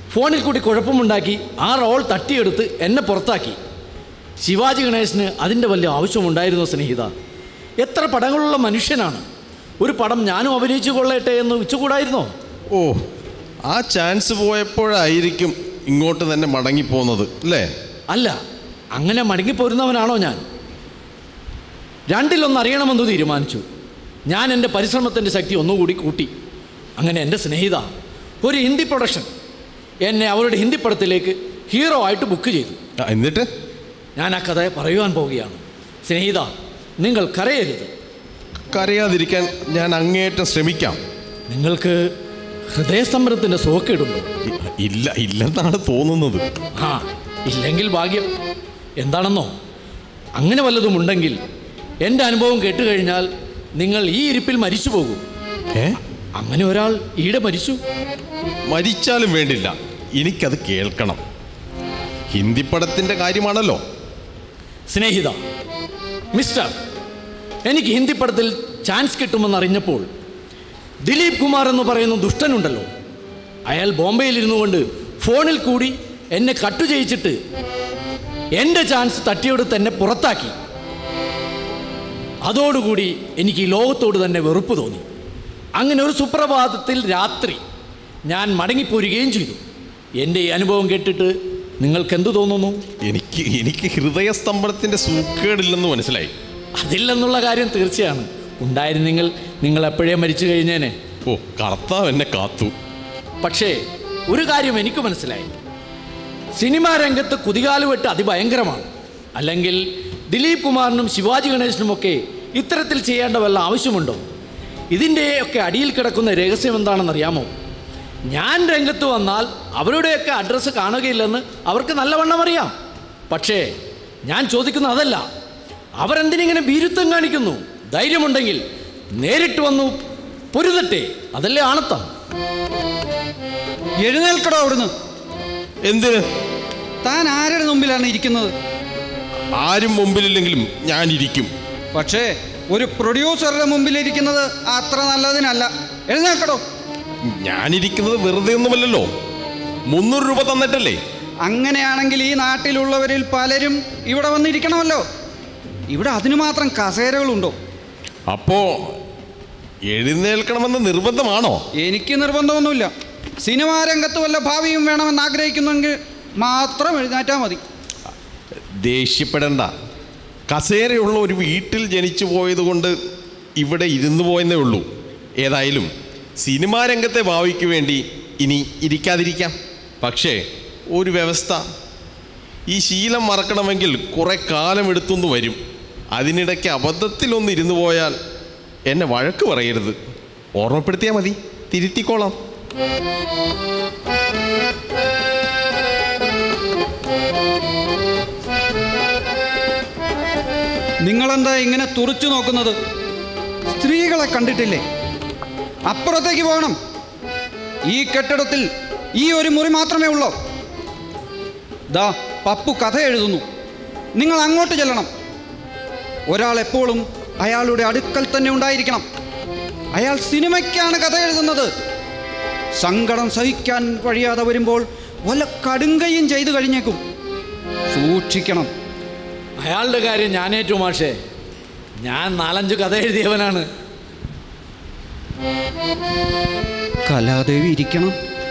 ഫോണിൽ കൂടി കുഴപ്പമുണ്ടാക്കി ആ റോൾ തട്ടിയെടുത്ത് എന്നെ പുറത്താക്കി ശിവാജി ഗണേശന് അതിൻ്റെ വലിയ ആവശ്യമുണ്ടായിരുന്നു സ്നേഹിത എത്ര പടങ്ങളുള്ള മനുഷ്യനാണ് ഒരു പടം ഞാനും അഭിനയിച്ചു കൊള്ളട്ടെ എന്ന് വെച്ചുകൂടായിരുന്നോ
ഓ ആ ചാൻസ് പോയപ്പോഴായിരിക്കും ഇങ്ങോട്ട് തന്നെ മടങ്ങിപ്പോകുന്നത് അല്ലേ
അല്ല അങ്ങനെ മടങ്ങിപ്പോരുന്നവനാണോ ഞാൻ രണ്ടിലൊന്ന് അറിയണമെന്ന് തീരുമാനിച്ചു ഞാൻ എൻ്റെ പരിശ്രമത്തിൻ്റെ ശക്തി ഒന്നുകൂടി കൂട്ടി അങ്ങനെ എൻ്റെ സ്നേഹിത ഒരു ഹിന്ദി പ്രൊഡക്ഷൻ എന്നെ അവരുടെ ഹിന്ദി പടത്തിലേക്ക് ഹീറോ ആയിട്ട് ബുക്ക് ചെയ്തു
ആ, എന്നിട്ട്
ഞാൻ ആ കഥ പറയുവാൻ പോവുകയാണ് സ്നേഹിത നിങ്ങൾ കരയരുത്
കരയാതിരിക്കാൻ ഞാൻ അങ്ങേയറ്റം ശ്രമിക്കാം
നിങ്ങൾക്ക് ഹൃദയസ്തംഭനത്തിൻ്റെ സോക്കിടുന്നു
ഇ- ഇല്ല ഇല്ലെന്നാണ് തോന്നുന്നത്
ആ ഇല്ലെങ്കിൽ ഭാഗ്യം എന്താണെന്നോ അങ്ങനെ വല്ലതും ഉണ്ടെങ്കിൽ എൻ്റെ അനുഭവം കേട്ടുകഴിഞ്ഞാൽ നിങ്ങൾ ഈ ഇരിപ്പിൽ മരിച്ചു പോകും
ഏ
അങ്ങനെ ഒരാൾ ഈടെ മരിച്ചു
മരിച്ചാലും വേണ്ടില്ല എനിക്കത് കേൾക്കണം ഹിന്ദി പടത്തിന്റെ കാര്യമാണല്ലോ
സ്നേഹിത മിസ്റ്റർ എനിക്ക് ഹിന്ദി പടത്തിൽ ചാൻസ് കിട്ടുമെന്ന് അറിഞ്ഞപ്പോൾ ദിലീപ് കുമാർ എന്ന് പറയുന്ന ദുഷ്ടനുണ്ടല്ലോ അയാൾ ബോംബെയിൽ ഇരുന്നു കൊണ്ട് ഫോണിൽ കൂടി എന്നെ കട്ടു ചെയ്യിച്ചിട്ട് എൻ്റെ ചാൻസ് തട്ടിയെടുത്ത് എന്നെ പുറത്താക്കി അതോടുകൂടി എനിക്ക് ഈ ലോകത്തോട് തന്നെ വെറുപ്പ് തോന്നി അങ്ങനെ ഒരു സുപ്രഭാതത്തിൽ രാത്രി ഞാൻ മടങ്ങിപ്പോരുകയും ചെയ്തു എൻ്റെ ഈ അനുഭവം കേട്ടിട്ട് നിങ്ങൾക്ക് എന്തു തോന്നുന്നു
എനിക്ക് എനിക്ക് ഹൃദയസ്തംഭനത്തിന്റെ സൂക്കേടില്ലെന്ന് മനസ്സിലായി
അതില്ലെന്നുള്ള കാര്യം തീർച്ചയാണ് ഉണ്ടായിരുന്നെങ്കിൽ നിങ്ങൾ എപ്പോഴേ മരിച്ചു കഴിഞ്ഞേനെ
ഓ കർത്താവ് എന്നെ കാത്തു
പക്ഷേ ഒരു കാര്യം എനിക്ക് മനസ്സിലായി സിനിമാ രംഗത്ത് കുതികാലുവെട്ട് അതിഭയങ്കരമാണ് അല്ലെങ്കിൽ ദിലീപ് കുമാറിനും ശിവാജി ഗണേശനുമൊക്കെ ഇത്തരത്തിൽ ചെയ്യേണ്ട വല്ല ആവശ്യമുണ്ടോ ഇതിൻ്റെയൊക്കെ അടിയിൽ കിടക്കുന്ന രഹസ്യം എന്താണെന്നറിയാമോ ഞാൻ രംഗത്ത് വന്നാൽ അവരുടെയൊക്കെ അഡ്രസ്സ് കാണുകയില്ലെന്ന് അവർക്ക് നല്ലവണ്ണം അറിയാം പക്ഷേ ഞാൻ ചോദിക്കുന്ന അതല്ല അവരെന്തിനിങ്ങനെ ഭീരുത്വം കാണിക്കുന്നു ധൈര്യമുണ്ടെങ്കിൽ നേരിട്ട് വന്നു പൊരുതട്ടെ അതല്ലേ ആണത്തം
എഴുന്നേൽക്കടോ അവിടുന്ന്
എന്തിന്
താൻ ആരുടെ മുമ്പിലാണ് ഇരിക്കുന്നത്
ആരും മുമ്പിലില്ലെങ്കിലും ഞാൻ ഇരിക്കും
പക്ഷേ ഒരു പ്രൊഡ്യൂസറുടെ മുമ്പിലിരിക്കുന്നത് അത്ര നല്ലതിനല്ല എഴുന്നേൽക്കടോ
ഞാനിരിക്കുന്നത് വെറുതെ ഒന്നുമല്ലല്ലോ മുന്നൂറ് രൂപ തന്നിട്ടല്ലേ
അങ്ങനെയാണെങ്കിൽ ഈ നാട്ടിലുള്ളവരിൽ പലരും ഇവിടെ വന്നിരിക്കണമല്ലോ ഇവിടെ അതിനു മാത്രം കസേരകളുണ്ടോ
അപ്പോ എഴുന്നേൽക്കണമെന്ന് നിർബന്ധമാണോ
എനിക്ക് നിർബന്ധമൊന്നുമില്ല സിനിമാ രംഗത്ത് വല്ല ഭാവിയും വേണമെന്ന് ആഗ്രഹിക്കുന്നെങ്കിൽ മാത്രം എഴുന്നേറ്റാൽ മതി
ദേഷ്യപ്പെടണ്ട കസേരയുള്ള ഒരു വീട്ടിൽ ജനിച്ചു പോയതുകൊണ്ട് ഇവിടെ ഇരുന്നു പോയെന്നേ ഉള്ളൂ ഏതായാലും സിനിമാ രംഗത്തെ ഭാവിക്ക് വേണ്ടി ഇനി ഇരിക്കാതിരിക്കാം പക്ഷേ ഒരു വ്യവസ്ഥ ഈ ശീലം മറക്കണമെങ്കിൽ കുറെ കാലം എടുത്തുനിന്ന് വരും അതിനിടയ്ക്ക് അബദ്ധത്തിലൊന്ന് ഇരുന്നു പോയാൽ എന്നെ വഴക്ക് പറയരുത് ഓർമ്മപ്പെടുത്തിയാൽ മതി തിരുത്തിക്കോളാം
നിങ്ങളെന്താ ഇങ്ങനെ തുറച്ചു നോക്കുന്നത് സ്ത്രീകളെ കണ്ടിട്ടില്ലേ അപ്പുറത്തേക്ക് പോകണം ഈ കെട്ടിടത്തിൽ ഈ ഒരു മുറി മാത്രമേ ഉള്ളൂ ദാ പപ്പു കഥ എഴുതുന്നു നിങ്ങൾ അങ്ങോട്ട് ചെല്ലണം ഒരാൾ എപ്പോഴും അയാളുടെ അടുക്കൽ തന്നെ ഉണ്ടായിരിക്കണം അയാൾ സിനിമയ്ക്കാണ് കഥ എഴുതുന്നത് സങ്കടം സഹിക്കാൻ കഴിയാതെ വരുമ്പോൾ വല്ല കടുങ്കയും ചെയ്തു കഴിഞ്ഞേക്കും സൂക്ഷിക്കണം
അയാളുടെ കാര്യം ഞാനേറ്റു മാഷേ ഞാൻ നാലഞ്ച് കഥ എഴുതിയവനാണ്
കലാദേവി ഇരിക്കണം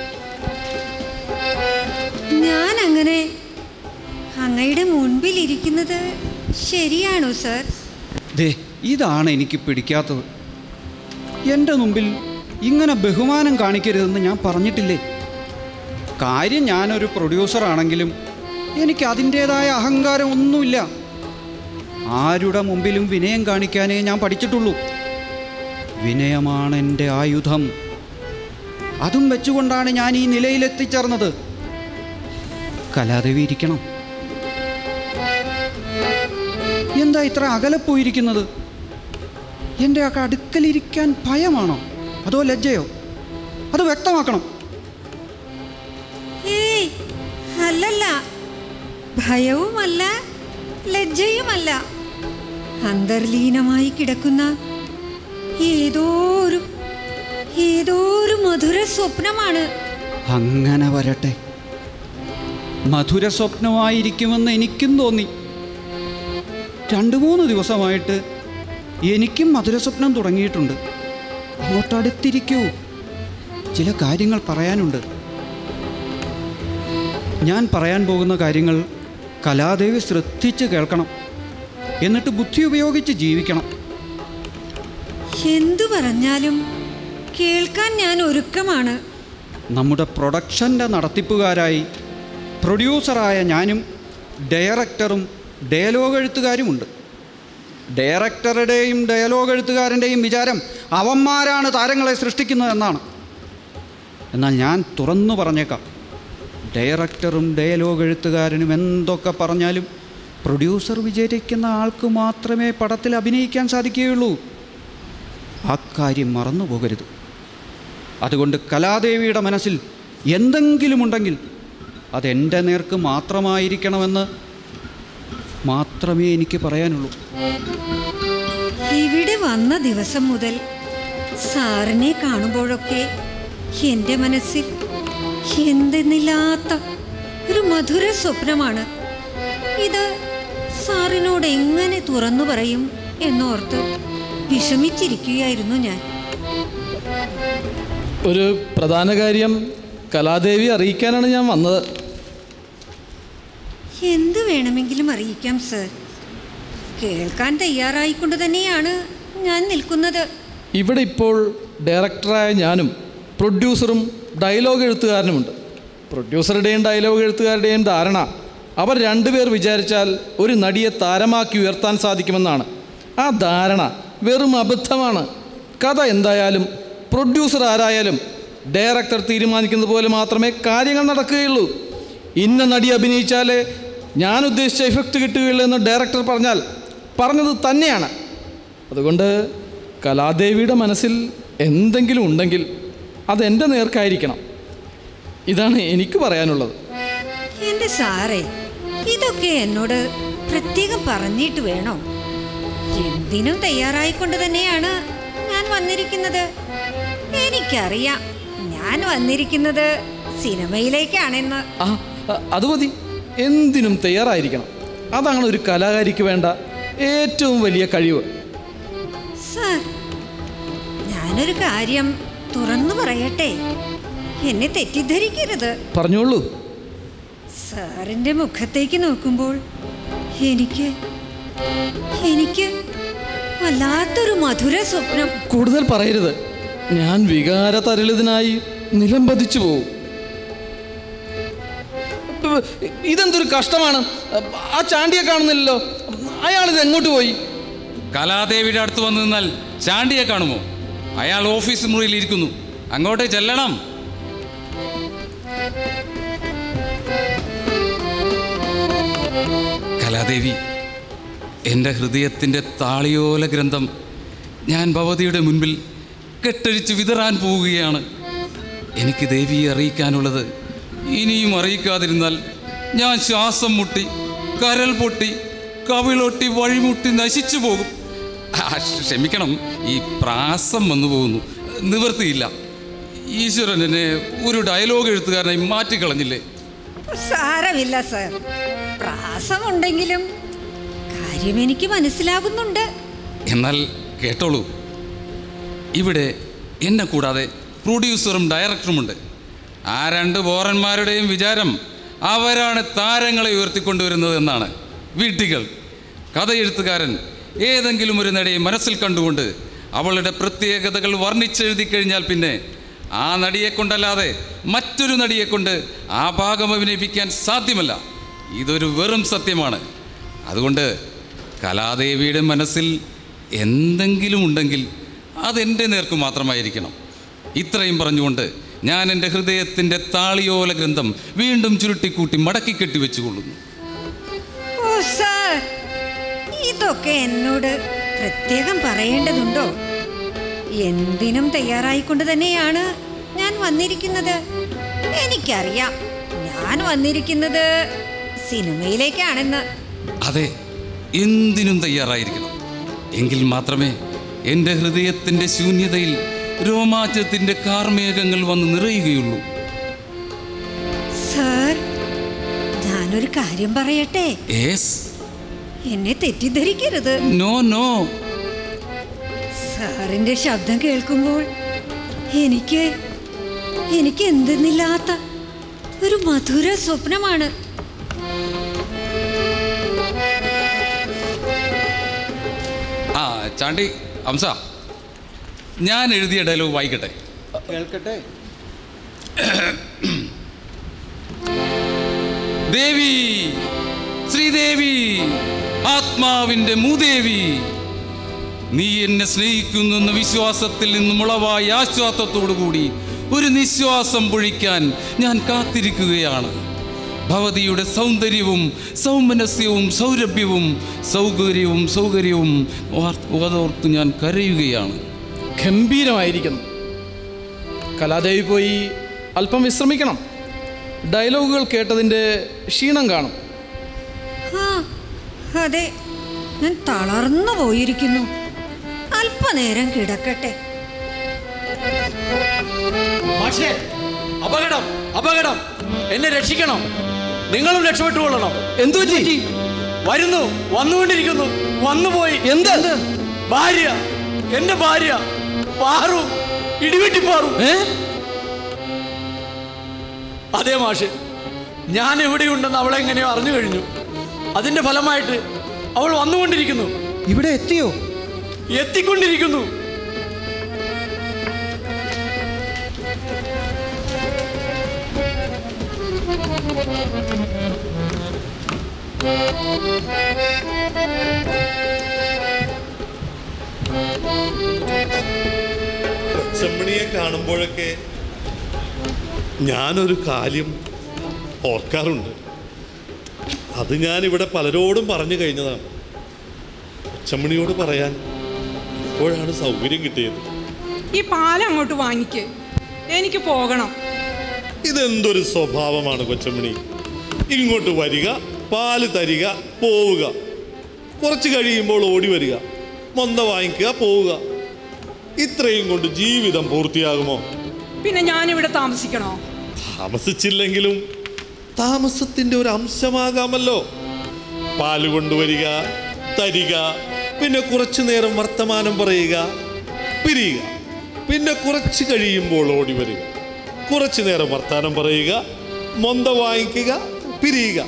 ഞാൻ അങ്ങനെ അങ്ങയുടെ മുൻപിൽ ഇരിക്കുന്നത് ശരിയാണോ സർ
ദേ ഇതാണ് എനിക്ക് പിടിക്കാത്തത് എൻ്റെ മുമ്പിൽ ഇങ്ങനെ ബഹുമാനം കാണിക്കരുതെന്ന് ഞാൻ പറഞ്ഞിട്ടില്ലേ കാര്യം ഞാനൊരു പ്രൊഡ്യൂസറാണെങ്കിലും എനിക്ക് അതിൻ്റേതായ അഹങ്കാരം ഒന്നുമില്ല ആരുടെ മുമ്പിലും വിനയം കാണിക്കാനേ ഞാൻ പഠിച്ചിട്ടുള്ളൂ വിനയമാണ് എൻ്റെ ആയുധം അതും വെച്ചുകൊണ്ടാണ് ഞാൻ ഈ നിലയിലെത്തിച്ചേർന്നത് കലാദേവി ഇരിക്കണം എന്താ ഇത്ര അകലെ പോയിരിക്കുന്നത് എൻ്റെ ആ അടുക്കലിരിക്കാൻ ഭയമാണോ അതോ ലജ്ജയോ അത് വ്യക്തമാക്കണം
ഏയ് അല്ലല്ല ഭയവുമല്ല ലജ്ജയുമല്ല അന്തർലീനമായി കിടക്കുന്ന ഏതോ ഒരു ഏതോ ഒരു മധുര സ്വപ്നമാണ്
അങ്ങനെ വരട്ടെ മധുര സ്വപ്നമായിരിക്കുമെന്ന് എനിക്കും തോന്നി രണ്ട് മൂന്ന് ദിവസമായിട്ട് എനിക്കും മധുര സ്വപ്നം തുടങ്ങിയിട്ടുണ്ട് അങ്ങോട്ടടുത്തിരിക്കൂ ചില കാര്യങ്ങൾ പറയാനുണ്ട് ഞാൻ പറയാൻ പോകുന്ന കാര്യങ്ങൾ കലാദേവി ശ്രദ്ധിച്ച് കേൾക്കണം എന്നിട്ട് ബുദ്ധി ഉപയോഗിച്ച് ജീവിക്കണം
എന്തു പറഞ്ഞാലും കേൾക്കാൻ ഞാൻ ഒരുക്കമാണ്
നമ്മുടെ പ്രൊഡക്ഷൻ്റെ നടത്തിപ്പുകാരായി പ്രൊഡ്യൂസറായ ഞാനും ഡയറക്ടറും ഡയലോഗ് എഴുത്തുകാരുമുണ്ട് ഡയറക്ടറുടെയും ഡയലോഗ് എഴുത്തുകാരൻ്റെയും വിചാരം അവന്മാരാണ് താരങ്ങളെ സൃഷ്ടിക്കുന്നതെന്നാണ് എന്നാൽ ഞാൻ തുറന്നു പറഞ്ഞേക്കാം ഡയറക്ടറും ഡയലോഗ് എഴുത്തുകാരനും എന്തൊക്കെ പറഞ്ഞാലും പ്രൊഡ്യൂസർ വിചാരിക്കുന്ന ആൾക്ക് മാത്രമേ പടത്തിൽ അഭിനയിക്കാൻ സാധിക്കുകയുള്ളൂ ആ കാര്യം മറന്നു പോകരുത് അതുകൊണ്ട് കലാദേവിയുടെ മനസ്സിൽ എന്തെങ്കിലും ഉണ്ടെങ്കിൽ അതെൻ്റെ നേർക്ക് മാത്രമായിരിക്കണമെന്ന് മാത്രമേ എനിക്ക് പറയാനുള്ളൂ
ഇവിടെ വന്ന ദിവസം മുതൽ സാറിനെ കാണുമ്പോഴൊക്കെ എൻ്റെ മനസ്സിൽ എന്തെന്നില്ലാത്ത ഒരു മധുര സ്വപ്നമാണ് ഇത് സാറിനോട് എങ്ങനെ തുറന്നു പറയും എന്നോർത്ത് വിഷമിച്ചിരിക്കുകയായിരുന്നു ഞാൻ
ഒരു പ്രധാന കാര്യം കലാദേവി അറിയിക്കാനാണ് ഞാൻ വന്നത്
എന്ത് വേണമെങ്കിലും അറിയിക്കാം സർ കേൾക്കാൻ തയ്യാറായിക്കൊണ്ട് തന്നെയാണ് ഞാൻ നിൽക്കുന്നത്
ഇവിടെ ഇപ്പോൾ ഡയറക്ടറായ ഞാനും പ്രൊഡ്യൂസറും ഡയലോഗ് എഴുത്തുകാരനുമുണ്ട് പ്രൊഡ്യൂസറുടെയും ഡയലോഗ് എഴുത്തുകാരുടെയും ധാരണ അവർ രണ്ടുപേർ വിചാരിച്ചാൽ ഒരു നടിയെ താരമാക്കി ഉയർത്താൻ സാധിക്കുമെന്നാണ് ആ ധാരണ വെറും അബദ്ധമാണ് കഥ എന്തായാലും പ്രൊഡ്യൂസർ ആരായാലും ഡയറക്ടർ തീരുമാനിക്കുന്നത് പോലെ മാത്രമേ കാര്യങ്ങൾ നടക്കുകയുള്ളൂ ഇന്ന നടി അഭിനയിച്ചാലേ ഞാൻ ഉദ്ദേശിച്ച എഫക്റ്റ് കിട്ടുകയുള്ളൂ എന്ന് ഡയറക്ടർ പറഞ്ഞാൽ പറഞ്ഞത് തന്നെയാണ് അതുകൊണ്ട് കലാദേവിയുടെ മനസ്സിൽ എന്തെങ്കിലും ഉണ്ടെങ്കിൽ അതെൻ്റെ നേർക്കായിരിക്കണം ഇതാണ് എനിക്ക് പറയാനുള്ളത്
എന്റെ സാറേ ഇതൊക്കെ എന്നോട് പ്രത്യേകം പറഞ്ഞിട്ട് വേണോ എന്തിനും തയ്യാറായിക്കൊണ്ട് തന്നെയാണ് ഞാൻ വന്നിരിക്കുന്നത് എനിക്കറിയാം ഞാൻ വന്നിരിക്കുന്നത് സിനിമയിലേക്കാണെന്ന്
ആ അ- അത് മതി എന്തിനും തയ്യാറായിരിക്കണം അതാണ് ഒരു കലാകാരിക്ക് വേണ്ട ഏറ്റവും വലിയ കഴിവ്
സാർ ഞാനൊരു കാര്യം തുറന്നു പറയട്ടെ എന്നെ തെറ്റിദ്ധരിക്കരുത്
പറഞ്ഞോളൂ
സാറിന്റെ മുഖത്തേക്ക് നോക്കുമ്പോൾ എനിക്ക് എനിക്ക് വല്ലാത്തൊരു മധുര സ്വപ്നം
കൂടുതൽ പറയരുത് ഞാൻ വികാര തരളിതനായി നിലംപതിച്ചു പോവും ഇതെന്തൊരു കഷ്ടമാണ് ആ ചാണ്ടിയെ കാണുന്നില്ലല്ലോ അയാൾ ഇത് എങ്ങോട്ട് പോയി
കലാദേവിയുടെ അടുത്ത് വന്നു നിന്നാൽ ചാണ്ടിയെ കാണുമോ അയാൾ ഓഫീസ് മുറിയിൽ ഇരിക്കുന്നു അങ്ങോട്ടേ ചെല്ലണം കലാദേവി എൻ്റെ ഹൃദയത്തിൻ്റെ താളിയോല ഗ്രന്ഥം ഞാൻ ഭവതിയുടെ മുൻപിൽ കെട്ടഴിച്ച് വിതറാൻ പോവുകയാണ് എനിക്ക് ദേവിയെ അറിയിക്കാനുള്ളത് ഇനിയും അറിയിക്കാതിരുന്നാൽ ഞാൻ ശ്വാസം മുട്ടി കരൽ പൊട്ടി കവിളൊട്ടി വഴിമുട്ടി നശിച്ചു പോകും ആ, ക്ഷമിക്കണം ഈ പ്രാസം വന്നു പോകുന്നു നിവൃത്തിയില്ല ഈശ്വരൻ എന്നെ ഒരു ഡയലോഗ് എഴുത്തുകാരനായി മാറ്റിക്കളഞ്ഞില്ലേ
സാരമില്ല സർ പ്രാസമുണ്ടെങ്കിലും കാര്യം എനിക്ക് മനസ്സിലാകുന്നുണ്ട്
എന്നാൽ കേട്ടോളൂ ഇവിടെ എന്നെ കൂടാതെ പ്രൊഡ്യൂസറും ഡയറക്ടറുമുണ്ട് ആ രണ്ട് ബോറന്മാരുടെയും വിചാരം അവരാണ് താരങ്ങളെ ഉയർത്തിക്കൊണ്ടുവരുന്നത് എന്നാണ് വിഡ്ഢികൾ കഥയെഴുത്തുകാരൻ ഏതെങ്കിലും ഒരു നടിയെ മനസ്സിൽ കണ്ടുകൊണ്ട് അവളുടെ പ്രത്യേകതകൾ വർണ്ണിച്ചെഴുതി കഴിഞ്ഞാൽ പിന്നെ ആ നടിയെ കൊണ്ടല്ലാതെ മറ്റൊരു നടിയെ കൊണ്ട് ആ ഭാഗം അഭിനയിപ്പിക്കാൻ സാധ്യമല്ല ഇതൊരു വെറും സത്യമാണ് അതുകൊണ്ട് കലാദേവിയുടെ മനസ്സിൽ എന്തെങ്കിലും ഉണ്ടെങ്കിൽ അതെൻ്റെ നേർക്ക് മാത്രമായിരിക്കണം ഇത്രയും പറഞ്ഞുകൊണ്ട് ഞാൻ എൻ്റെ ഹൃദയത്തിൻ്റെ താളിയോല ഗ്രന്ഥം വീണ്ടും ചുരുട്ടിക്കൂട്ടി മടക്കി കെട്ടി വെച്ചുകൊള്ളുന്നു
ഓ സാർ ഇതൊക്കെ എന്നോട് പ്രത്യേകം പറയേണ്ടതുണ്ടോ എന്തിനും തയ്യാറായിക്കൊണ്ട് തന്നെയാണ് ഞാൻ വന്നിരിക്കുന്നത് എനിക്കറിയാം ഞാൻ വന്നിരിക്കുന്നത് സിനിമയിലേക്കാണെന്ന്
അതെ എന്തിനും തയ്യാറായിരിക്കണം എങ്കിൽ മാത്രമേ എൻ്റെ ഹൃദയത്തിൻ്റെ ശൂന്യതയിൽ രോമാഞ്ചത്തിൻ്റെ കാർമേഘങ്ങൾ വന്ന് നിറയുകയുള്ളൂ
സാർ ഞാനൊരു കാര്യം പറയട്ടെ
യെസ്
എന്നെ തെറ്റിദ്ധരിക്കരുത്
നോ നോ
സാറിന്റെ ശബ്ദം കേൾക്കുമ്പോൾ എനിക്ക് എനിക്ക് എന്തെന്നില്ലാത്ത ഒരു മധുര സ്വപ്നമാണ്
ആ ചാണ്ടി അംസ ഞാൻ എഴുതിയ ഡയലോഗ് വായിക്കട്ടെ
കേൾക്കട്ടെ
ദേവി ശ്രീദേവി ആത്മാവിന്റെ മൂദേവി നീ എന്നെ സ്നേഹിക്കുന്നു എന്ന വിശ്വാസത്തിൽ നിന്നും ഉളവായ ആശ്വാസത്തോടു കൂടി ഒരു നിശ്വാസം പൊഴിക്കാൻ ഞാൻ കാത്തിരിക്കുകയാണ് ഭവതിയുടെ സൗന്ദര്യവും സൗമനസ്യവും സൗരഭ്യവും സൗകര്യവും സൗകര്യവും ഓർ- ഓതോർത്ത് ഞാൻ കരയുകയാണ്
ഗംഭീരമായിരിക്കുന്നു കലാദേവി പോയി അല്പം വിശ്രമിക്കണം ഡയലോഗുകൾ കേട്ടതിൻ്റെ ക്ഷീണം കാണും
ആ അതെ ഞാൻ തളർന്നു പോയിരിക്കുന്നു അല്പനേരം കിടക്കട്ടെ
പക്ഷേ അപകടം അപകടം എന്നെ രക്ഷിക്കണം നിങ്ങളും രക്ഷപ്പെട്ടുകൊള്ളണം എന്തു പറ്റി വരുന്നു വന്നുകൊണ്ടിരിക്കുന്നു വന്നുപോയി എന്ത് ഭാര്യ എന്റെ ഭാര്യ പാറു ഇടിവെട്ടി പാറു അതെ മാഷ് ഞാൻ എവിടെയുണ്ടെന്ന് അവളെ എങ്ങനെയോ അറിഞ്ഞു കഴിഞ്ഞു അതിന്റെ ഫലമായിട്ട് അവൾ വന്നുകൊണ്ടിരിക്കുന്നു
ഇവിടെ എത്തിയോ
എത്തിക്കൊണ്ടിരിക്കുന്നു
ചെമ്മണിയെ കാണുമ്പോഴൊക്കെ ഞാനൊരു കാര്യം ഓർക്കാറുണ്ട് അത് ഞാനിവിടെ പലരോടും പറഞ്ഞു കഴിഞ്ഞതാണ് ചെമ്മണിയോട് പറയാൻ ഇപ്പോഴാണ് സൗകര്യം കിട്ടിയത്
ഈ പാലം അങ്ങോട്ട് വാങ്ങിക്ക് എനിക്ക് പോകണം
ഇതെന്തൊരു സ്വഭാവമാണ് കൊച്ചമ്മണി ഇങ്ങോട്ട് വരിക പാല് തരിക പോവുക കുറച്ച് കഴിയുമ്പോൾ ഓടി വരിക മൊന്ത വാങ്ങിക്കുക പോവുക ഇത്രയും കൊണ്ട് ജീവിതം പൂർത്തിയാകുമോ
പിന്നെ ഞാനിവിടെ താമസിക്കണോ
താമസിച്ചില്ലെങ്കിലും താമസത്തിന്റെ ഒരു അംശമാകാമല്ലോ പാല് കൊണ്ടുവരിക തരിക പിന്നെ കുറച്ചു നേരം വർത്തമാനം പറയുക പിരിയുക പിന്നെ കുറച്ച് കഴിയുമ്പോൾ ഓടി വരിക കുറച്ചു നേരം വർത്തമാനം പറയുക മൊന്ത വാങ്ങിക്കുക പിരിയുക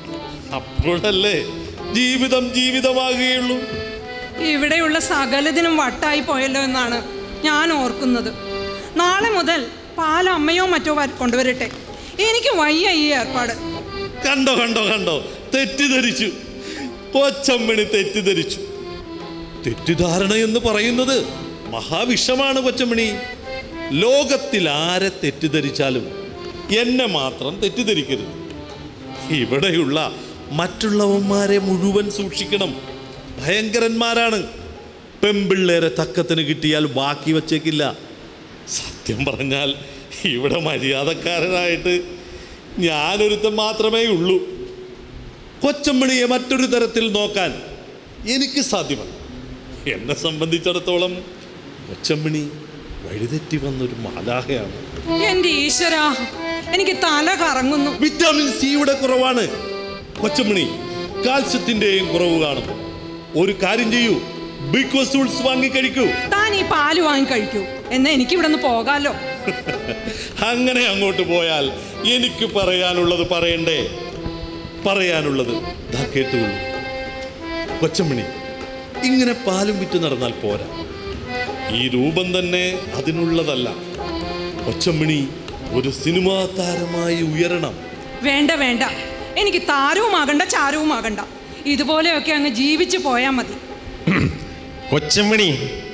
അപ്പോഴല്ലേ ജീവിതം ജീവിതമാകുകയുള്ളൂ
ഇവിടെയുള്ള സകലതിനും വട്ടായി പോയല്ലോ എന്നാണ് ഞാൻ ഓർക്കുന്നത് നാളെ മുതൽ പാൽ അമ്മയോ മറ്റോ വര- കൊണ്ടുവരട്ടെ എനിക്ക് വയ്യ ഈ ഏർപ്പാട്
കണ്ടോ കണ്ടോ കണ്ടോ തെറ്റിദ്ധരിച്ചു കൊച്ചമ്മണി തെറ്റിദ്ധരിച്ചു തെറ്റിദ്ധാരണ എന്ന് പറയുന്നത് മഹാവിഷമാണ് കൊച്ചമ്മണി ലോകത്തിൽ ആരെ തെറ്റിദ്ധരിച്ചാലും എന്നെ മാത്രം തെറ്റിദ്ധരിക്കരുത് ഇവിടെയുള്ള മറ്റുള്ളവന്മാരെ മുഴുവൻ സൂക്ഷിക്കണം ഭയങ്കരന്മാരാണ് പെമ്പിള്ളേരെ തക്കത്തിന് കിട്ടിയാൽ ബാക്കി വച്ചേക്കില്ല സത്യം പറഞ്ഞാൽ ഇവിടെ മര്യാദക്കാരനായിട്ട് ഞാനൊരുത്തൻ മാത്രമേ ഉള്ളൂ കൊച്ചമ്മണിയെ മറ്റൊരു തരത്തിൽ നോക്കാൻ എനിക്ക് സാധ്യമല്ല എന്നെ സംബന്ധിച്ചിടത്തോളം കൊച്ചമ്മണി വഴിതെറ്റി വന്നൊരു മാലാഹയാണ്
എൻ്റെ ഈശ്വര എനിക്ക് തല കറങ്ങുന്നു
വിറ്റാമിൻ സിയുടെ കുറവാണ് കൊച്ചമ്മണി കാൽസ്യത്തിന്റെയും കുറവ് കാണും ഒരു കാര്യം ചെയ്യൂ ബിഗ് വസൂൾസ് വാങ്ങിക്കഴിക്കൂ
താൻ ഈ പാല് വാങ്ങി കഴിക്കൂ എന്നാ എനിക്ക് ഇവിടെ നിന്ന് പോകാലോ
അങ്ങനെ അങ്ങോട്ട് പോയാൽ എനിക്ക് പറയാനുള്ളത് പറയണ്ടേ പറയാനുള്ളത് ദാ കേട്ടുകൊള്ളൂ കൊച്ചമ്മണി ഇങ്ങനെ പാലും വിറ്റ് നടന്നാൽ പോരാ ഈ രൂപം തന്നെ അതിനുള്ളതല്ല കൊച്ചമ്മണി ഒരു സിനിമാ താരമായി ഉയരണം
വേണ്ട വേണ്ട എനിക്ക് താരവുമാകണ്ട ചാരവുമാകണ്ട ഇതുപോലെയൊക്കെ അങ്ങ് ജീവിച്ചു പോയാൽ മതി
കൊച്ചമ്മണി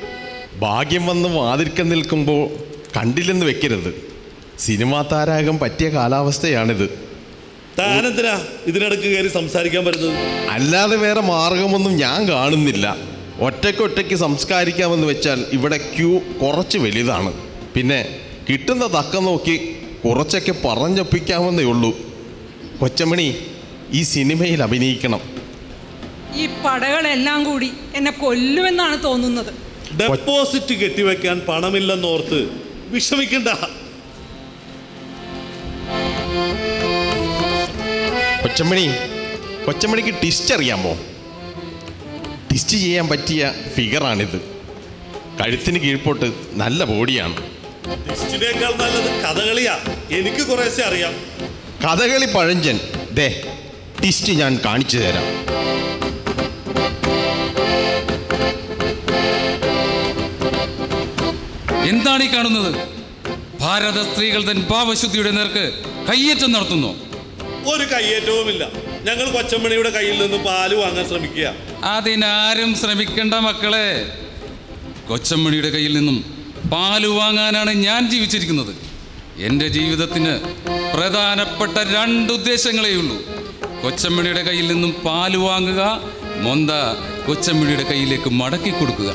ഭാഗ്യം വന്ന് വാതിൽക്കൽ നിൽക്കുമ്പോൾ കണ്ടില്ലെന്ന് വെക്കരുത് സിനിമാ താരാകം പറ്റിയ കാലാവസ്ഥയാണിത്
താനെന്തിനാ ഇതിനിടക്ക് കയറി സംസാരിക്കാൻ വരുന്നത്
അല്ലാതെ വേറെ മാർഗമൊന്നും ഞാൻ കാണുന്നില്ല ഒറ്റയ്ക്കൊറ്റയ്ക്ക് സംസ്കാരിക്കാമെന്ന് വെച്ചാൽ ഇവിടെ ക്യൂ കുറച്ച് വലുതാണ് പിന്നെ കിട്ടുന്ന തക്കം നോക്കി കുറച്ചൊക്കെ പറഞ്ഞൊപ്പിക്കാമെന്നേ ഉള്ളൂ കൊച്ചമണി ഈ സിനിമയിൽ അഭിനയിക്കണം
ഈ പടകളെല്ലാം കൂടി എന്നെ കൊല്ലുമെന്നാണ് തോന്നുന്നത്
ഡെപ്പോസിറ്റ് കെട്ടിവെക്കാൻ പണമില്ലെന്നോർത്ത് വിഷമിക്കണ്ട
കൊച്ചമ്മണി കൊച്ചമ്മണിക്ക് ടിസ്റ്റ് അറിയാമോ ടിസ്റ്റ് ചെയ്യാൻ പറ്റിയ ഫിഗറാണിത് കഴുത്തിന് കീഴ്പോട്ട് നല്ല ബോഡിയാണ്
ടെസ്റ്റിനേക്കാൾ നല്ലത് കഥകളിയാ എനിക്ക് കുറേശ്ശെ അറിയാം
കഥകളി പഴഞ്ചൻ ദേ ടിസ്റ്റ് ഞാൻ കാണിച്ചു തരാം
എന്താണ് ഈ കാണുന്നത് ഭാരത സ്ത്രീകൾ തൻ ഭാവശുദ്ധിയുടെ നേർക്ക് കയ്യേറ്റം നടത്തുന്നു
ഒരു കയ്യേറ്റവുമില്ല ഞങ്ങൾ കൊച്ചമ്മണിയുടെ കയ്യിൽ നിന്ന് പാല് വാങ്ങാൻ ശ്രമിക്കുക
അതിനാരും ശ്രമിക്കണ്ട മക്കളെ കൊച്ചമ്മണിയുടെ കയ്യിൽ നിന്നും പാല് വാങ്ങാനാണ് ഞാൻ ജീവിച്ചിരിക്കുന്നത് എൻ്റെ ജീവിതത്തിന് പ്രധാനപ്പെട്ട രണ്ട് ഉദ്ദേശങ്ങളേ ഉള്ളൂ കൊച്ചമ്മണിയുടെ കയ്യിൽ നിന്നും പാല് വാങ്ങുക മൊന്ത കൊച്ചമ്മണിയുടെ കയ്യിലേക്ക് മടക്കി കൊടുക്കുക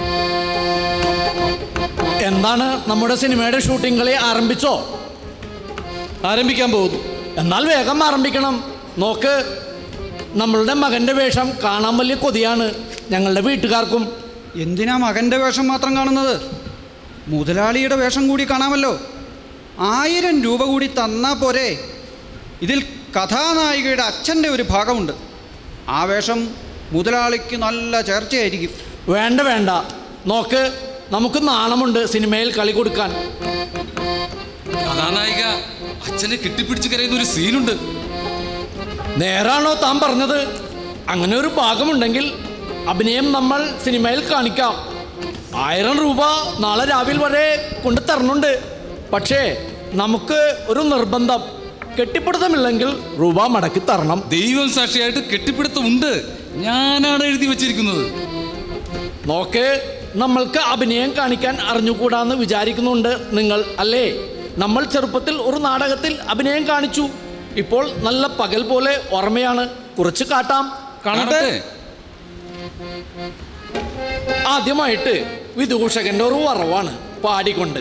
എന്താണ് നമ്മുടെ സിനിമയുടെ ഷൂട്ടിംഗ് കളി ആരംഭിച്ചോ
ആരംഭിക്കാൻ പോകുന്നു
എന്നാൽ വേഗം ആരംഭിക്കണം നോക്ക് നമ്മളുടെ മകന്റെ വേഷം കാണാൻ വലിയ കൊതിയാണ് ഞങ്ങളുടെ വീട്ടുകാർക്കും
എന്തിനാ മകൻ്റെ വേഷം മാത്രം കാണുന്നത് മുതലാളിയുടെ വേഷം കൂടി കാണാമല്ലോ ആയിരം രൂപ കൂടി തന്നാ പോരെ ഇതിൽ കഥാനായികയുടെ അച്ഛൻ്റെ ഒരു ഭാഗമുണ്ട് ആ വേഷം മുതലാളിക്ക് നല്ല ചേർച്ചയായിരിക്കും
വേണ്ട വേണ്ട നോക്ക് നമുക്ക് നാണമുണ്ട് സിനിമയിൽ കളി കൊടുക്കാൻ
കഥാനായിക അച്ഛനെ കെട്ടിപ്പിടിച്ച് കരയുന്ന ഒരു സീനുണ്ട്
നേരാണോ താൻ പറഞ്ഞത് അങ്ങനെ ഒരു ഭാഗമുണ്ടെങ്കിൽ അഭിനയം നമ്മൾ സിനിമയിൽ കാണിക്കാം ആയിരം രൂപ നാളെ രാവിലെ വരെ കൊണ്ട് തരണുണ്ട് പക്ഷേ നമുക്ക് ഒരു നിർബന്ധം കെട്ടിപ്പിടുത്തമില്ലെങ്കിൽ രൂപ മടക്കി തരണം
ദൈവം സാക്ഷിയായിട്ട് കെട്ടിപ്പിടുത്തമുണ്ട് ഞാനാണ് എഴുതി വച്ചിരിക്കുന്നത്
നോക്ക് നമ്മൾക്ക് അഭിനയം കാണിക്കാൻ അറിഞ്ഞുകൂടാന്ന് വിചാരിക്കുന്നുണ്ട് നിങ്ങൾ അല്ലേ നമ്മൾ ചെറുപ്പത്തിൽ ഒരു നാടകത്തിൽ അഭിനയം കാണിച്ചു ഇപ്പോൾ നല്ല പകൽ പോലെ ഓർമ്മയാണ് കുറച്ച് കാട്ടാം കാണട്ടെ
കാണട്ടെ
ആദ്യമായിട്ട് വിദൂഷകന്റെ ഒരു വറവാണ് പാടിക്കൊണ്ട്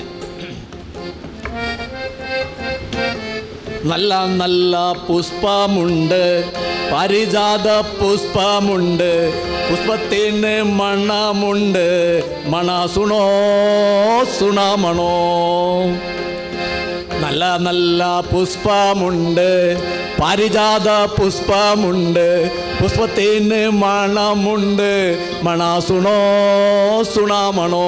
നല്ല നല്ല പുഷ്പമുണ്ട് പരിജാത പുഷ്പമുണ്ട് പുഷ്പത്തിന് മണമുണ്ട് മണ സുണോ സുണമണോ നല്ല നല്ല പുഷ്പമുണ്ട് പാരിജാത പുഷ്പമുണ്ട് പുഷ്പത്തിന് മണമുണ്ട് മണ സുണോ സുണമണോ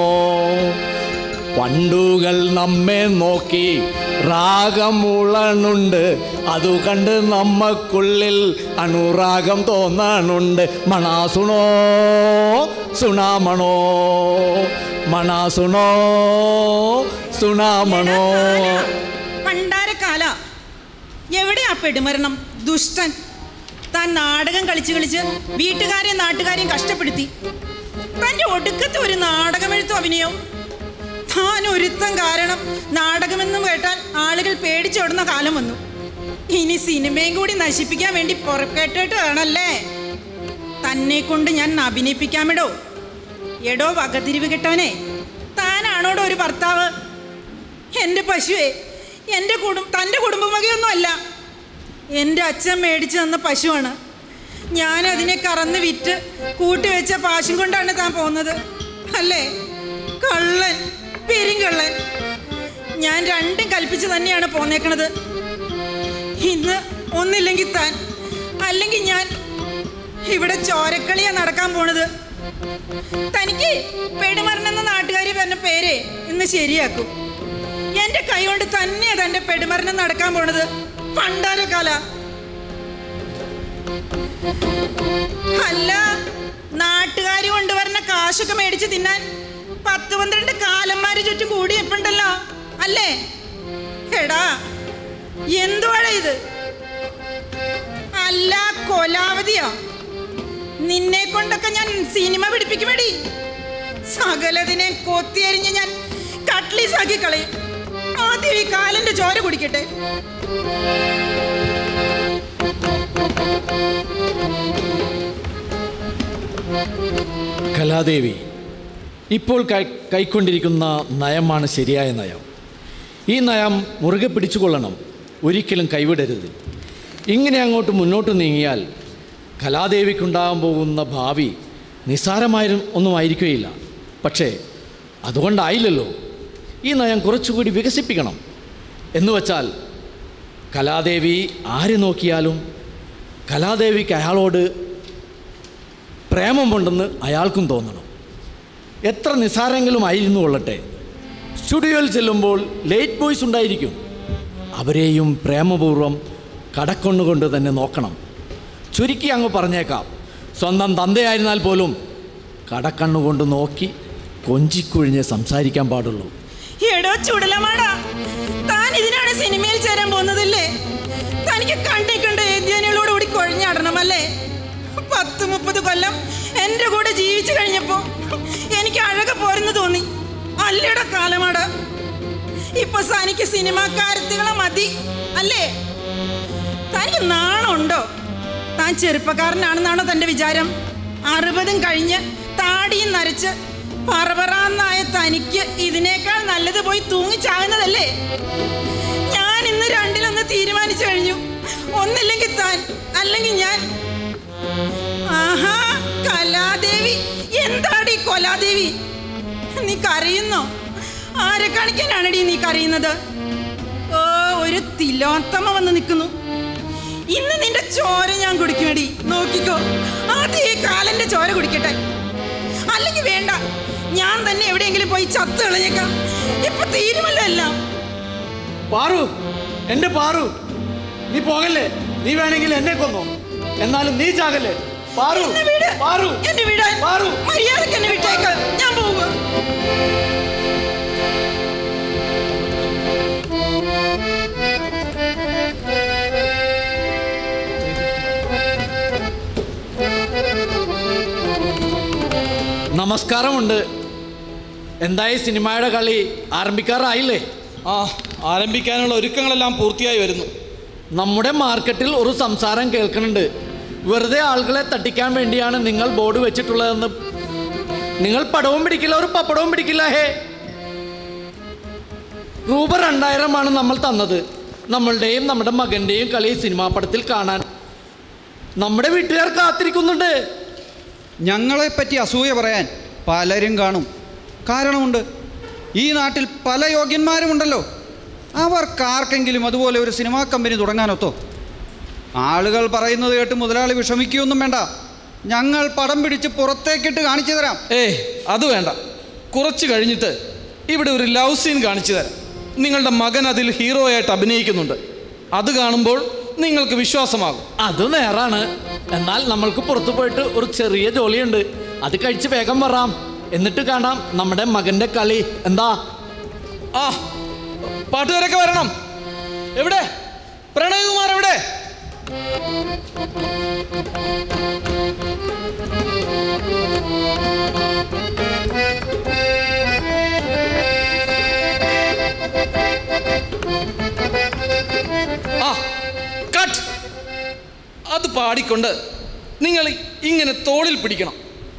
പണ്ടുകൾ നമ്മെ നോക്കി രാഗമുളണുണ്ട് അതു കണ്ട് നമ്മക്കുള്ളിൽ അനുരാഗം തോന്നണുണ്ട് മണാസുണോ സുണാമണോ മണാസുണോ സുണാമണോ
പണ്ടാരക്കാല എവിടെയാ പെടുമരണം ദുഷ്ടൻ താൻ നാടകം കളിച്ച് കളിച്ച് വീട്ടുകാരെയും നാട്ടുകാരെയും കഷ്ടപ്പെടുത്തി തന്റെ ഒടുക്കത്തെ ഒരു നാടകമെഴുത്തും അഭിനയവും താൻ ഒരുത്തം കാരണം നാടകമെന്നും കേട്ടാൽ ആളുകൾ പേടിച്ചോടുന്ന കാലം വന്നു ഇനി സിനിമയും കൂടി നശിപ്പിക്കാൻ വേണ്ടി പുറപ്പെട്ടിട്ടാണല്ലേ തന്നെ കൊണ്ട് ഞാൻ അഭിനയിപ്പിക്കാമിടോ എടോ വകതിരിവ് കിട്ടവനെ താനാണോടോ ഒരു ഭർത്താവ് എൻ്റെ പശുവേ എൻ്റെ കുടും തൻ്റെ കുടുംബവകയൊന്നും അല്ല എൻ്റെ അച്ഛൻ മേടിച്ചു തന്ന പശുവാണ് ഞാൻ അതിനെ കറന്ന് വിറ്റ് കൂട്ടി വെച്ച പാശും കൊണ്ടാണ് താൻ പോകുന്നത് അല്ലേ കള്ളൻ പെരുങ്കള്ളൻ ഞാൻ രണ്ടും കൽപ്പിച്ച് തന്നെയാണ് പോന്നേക്കണത് ഇന്ന് ഒന്നില്ലെങ്കിൽ താൻ അല്ലെങ്കിൽ ഞാൻ ഇവിടെ ചോരക്കളിയാ നടക്കാൻ പോണത് തനിക്ക് പെടുമരണെന്ന നാട്ടുകാരി പറഞ്ഞ പേര് ഇന്ന് ശരിയാക്കും എന്റെ കൈ കൊണ്ട് തന്നെയാ തന്റെ പെടുമരണം നടക്കാൻ പോണത് പണ്ടാരക്കാല അല്ല നാട്ടുകാർ കൊണ്ടുവരുന്ന കാശൊക്കെ മേടിച്ച് തിന്നാൻ പത്ത് പന്ത്രണ്ട് കാലന്മാര് ചുറ്റും കൂടി എപ്പുണ്ടല്ലോ അല്ലേ എടാ എന്തുവാടാ ഇത് അല്ല കൊലാവതിയോ നിന്നെ കൊണ്ടൊക്കെ ഞാൻ സിനിമ പിടിപ്പിക്കുമേടി സകലതിനെ കൊത്തിയരിഞ്ഞ് ഞാൻ കട്ട്ലീസാക്കി കളയും ആദ്യം ഈ കാലിന്റെ ചോര കുടിക്കട്ടെ
കലാദേവി ഇപ്പോൾ കൈ കൈക്കൊണ്ടിരിക്കുന്ന നയമാണ് ശരിയായ നയം ഈ നയം മുറുകെ പിടിച്ചുകൊള്ളണം ഒരിക്കലും കൈവിടരുത് ഇങ്ങനെ അങ്ങോട്ട് മുന്നോട്ട് നീങ്ങിയാൽ കലാദേവിക്കുണ്ടാകാൻ പോകുന്ന ഭാവി നിസ്സാരമായ ഒന്നും ആയിരിക്കുകയില്ല പക്ഷേ അതുകൊണ്ടായില്ലല്ലോ ഈ നയം കുറച്ചുകൂടി വികസിപ്പിക്കണം എന്ന് വച്ചാൽ കലാദേവി ആര് നോക്കിയാലും കലാദേവിക്ക് അയാളോട് പ്രേമമുണ്ടെന്ന് അയാൾക്കും തോന്നണം എത്ര നിസ്സാരെങ്കിലും ആയിരുന്നു കൊള്ളട്ടെ സ്റ്റുഡിയോയിൽ ചെല്ലുമ്പോൾ ലേറ്റ് ബോയ്സ് ഉണ്ടായിരിക്കും അവരെയും പ്രേമപൂർവ്വം കടക്കൊണ്ടുകൊണ്ട് തന്നെ നോക്കണം ചുരുക്കി അങ്ങ് പറഞ്ഞേക്കാം സ്വന്തം തന്തയായിരുന്നാൽ പോലും കടക്കണ്ണുകൊണ്ട് നോക്കി കൊഞ്ചിക്കുഴിഞ്ഞ് സംസാരിക്കാൻ പാടുള്ളൂ
എടോ ചുടലമാടാ താൻ ഇതിനാണ് സിനിമയിൽ ചേരാൻ പോകുന്നതല്ലേ തനിക്ക് കണ്ടേ കണ്ട ഏദ്യാനികളോട് കൂടി കൊഴിഞ്ഞാടണമല്ലേ പത്ത് മുപ്പത് കൊല്ലം എൻ്റെ കൂടെ ജീവിച്ചു കഴിഞ്ഞപ്പോ എനിക്ക് അഴക പോരെന്ന് തോന്നി അല്ലയുടെ കാലമാട ഇപ്പൊ തനിക്ക് സിനിമാക്കാരത്തികളെ മതി അല്ലേ തനിക്ക് നാണുണ്ടോ താൻ ചെറുപ്പക്കാരനാണെന്നാണോ തൻ്റെ വിചാരം അറുപതും കഴിഞ്ഞ് താടിയും നരച്ച് പറപറാന്നായ തനിക്ക് ഇതിനേക്കാൾ നല്ലത് പോയി തൂങ്ങിച്ചാകുന്നതല്ലേ ഞാൻ ഇന്ന് രണ്ടിലൊന്ന് തീരുമാനിച്ചു കഴിഞ്ഞു ഒന്നില്ലെങ്കിൽ താൻ അല്ലെങ്കിൽ ഞാൻ ആഹാ കലാദേവി എന്താടി കൊലാദേവി നീ കരയുന്നോ ആരെ കാണിക്കാനാണടി നീ കരയുന്നത് ഓ ഒരു തിലോത്തമ വന്ന് നിൽക്കുന്നു ഇന്ന് നിന്റെ ചോര ഞാൻ കുടിക്കുമെടി നോക്കിക്കോ ആദ്യം ഈ കാലന്റെ ചോര കുടിക്കട്ടെ അല്ലെങ്കിൽ വേണ്ട ഞാൻ തന്നെ എവിടെയെങ്കിലും പോയി ചത്ത് കളഞ്ഞേക്കാം ഇപ്പൊ തീരുമല്ലോ എല്ലാം
പാറു എൻ്റെ പാറു നീ പോകല്ലേ നീ വേണമെങ്കിൽ എന്നെ കൊന്നോ എന്നാലും നീ ചാകല്ലേ പാറു
എന്നെ വിട്.
പാറു
എന്നെ വിടാൻ
പാറു
മര്യാദക്ക് എന്നെ വിട്ടേക്ക് ഞാൻ പോവുക
നമസ്കാരമുണ്ട് എന്തായി സിനിമയുടെ കളി ആരംഭിക്കാറായില്ലേ
ആ ആരംഭിക്കാനുള്ള ഒരുക്കങ്ങളെല്ലാം പൂർത്തിയായി വരുന്നു
നമ്മുടെ മാർക്കറ്റിൽ ഒരു സംസാരം കേൾക്കുന്നുണ്ട് വെറുതെ ആളുകളെ തട്ടിക്കാൻ വേണ്ടിയാണ് നിങ്ങൾ ബോർഡ് വെച്ചിട്ടുള്ളതെന്ന് നിങ്ങൾ പടവും പിടിക്കില്ല ഒരു പപ്പടവും പിടിക്കില്ല ഹേ രൂപ രണ്ടായിരമാണ് നമ്മൾ തന്നത് നമ്മളുടെയും നമ്മുടെ മകൻ്റെയും കളി സിനിമാ പടത്തിൽ കാണാൻ നമ്മുടെ വീട്ടുകാർ കാത്തിരിക്കുന്നുണ്ട്
ഞങ്ങളെപ്പറ്റി അസൂയ പറയാൻ പലരും കാണും കാരണമുണ്ട് ഈ നാട്ടിൽ പല യോഗ്യന്മാരുമുണ്ടല്ലോ അവർക്കാർക്കെങ്കിലും അതുപോലെ ഒരു സിനിമാ കമ്പനി തുടങ്ങാനൊത്തോ ആളുകൾ പറയുന്നത് കേട്ട് മുതലാളി വിഷമിക്കുകയൊന്നും വേണ്ട ഞങ്ങൾ പടം പിടിച്ച് പുറത്തേക്കിട്ട് കാണിച്ചു തരാം
ഏയ് അത് വേണ്ട കുറച്ച് കഴിഞ്ഞിട്ട് ഇവിടെ ഒരു ലവ് സീൻ കാണിച്ചു തരാം നിങ്ങളുടെ മകൻ അതിൽ ഹീറോയായിട്ട് അഭിനയിക്കുന്നുണ്ട് അത് കാണുമ്പോൾ നിങ്ങൾക്ക് വിശ്വാസമാകും
അത് നേരാണ് എന്നാൽ നമ്മൾക്ക് പുറത്തു പോയിട്ട് ഒരു ചെറിയ ജോലിയുണ്ട് അത് കഴിച്ച് വേഗം വരാം എന്നിട്ട് കാണാം നമ്മുടെ മകന്റെ കളി എന്താ
ആ പാട്ടുകാരൊക്കെ വരണം എവിടെ പ്രണയകുമാർ എവിടെ ആ കട്ട് അത് പാടിക്കൊണ്ട് നിങ്ങൾ ഇങ്ങനെ തോളിൽ പിടിക്കണം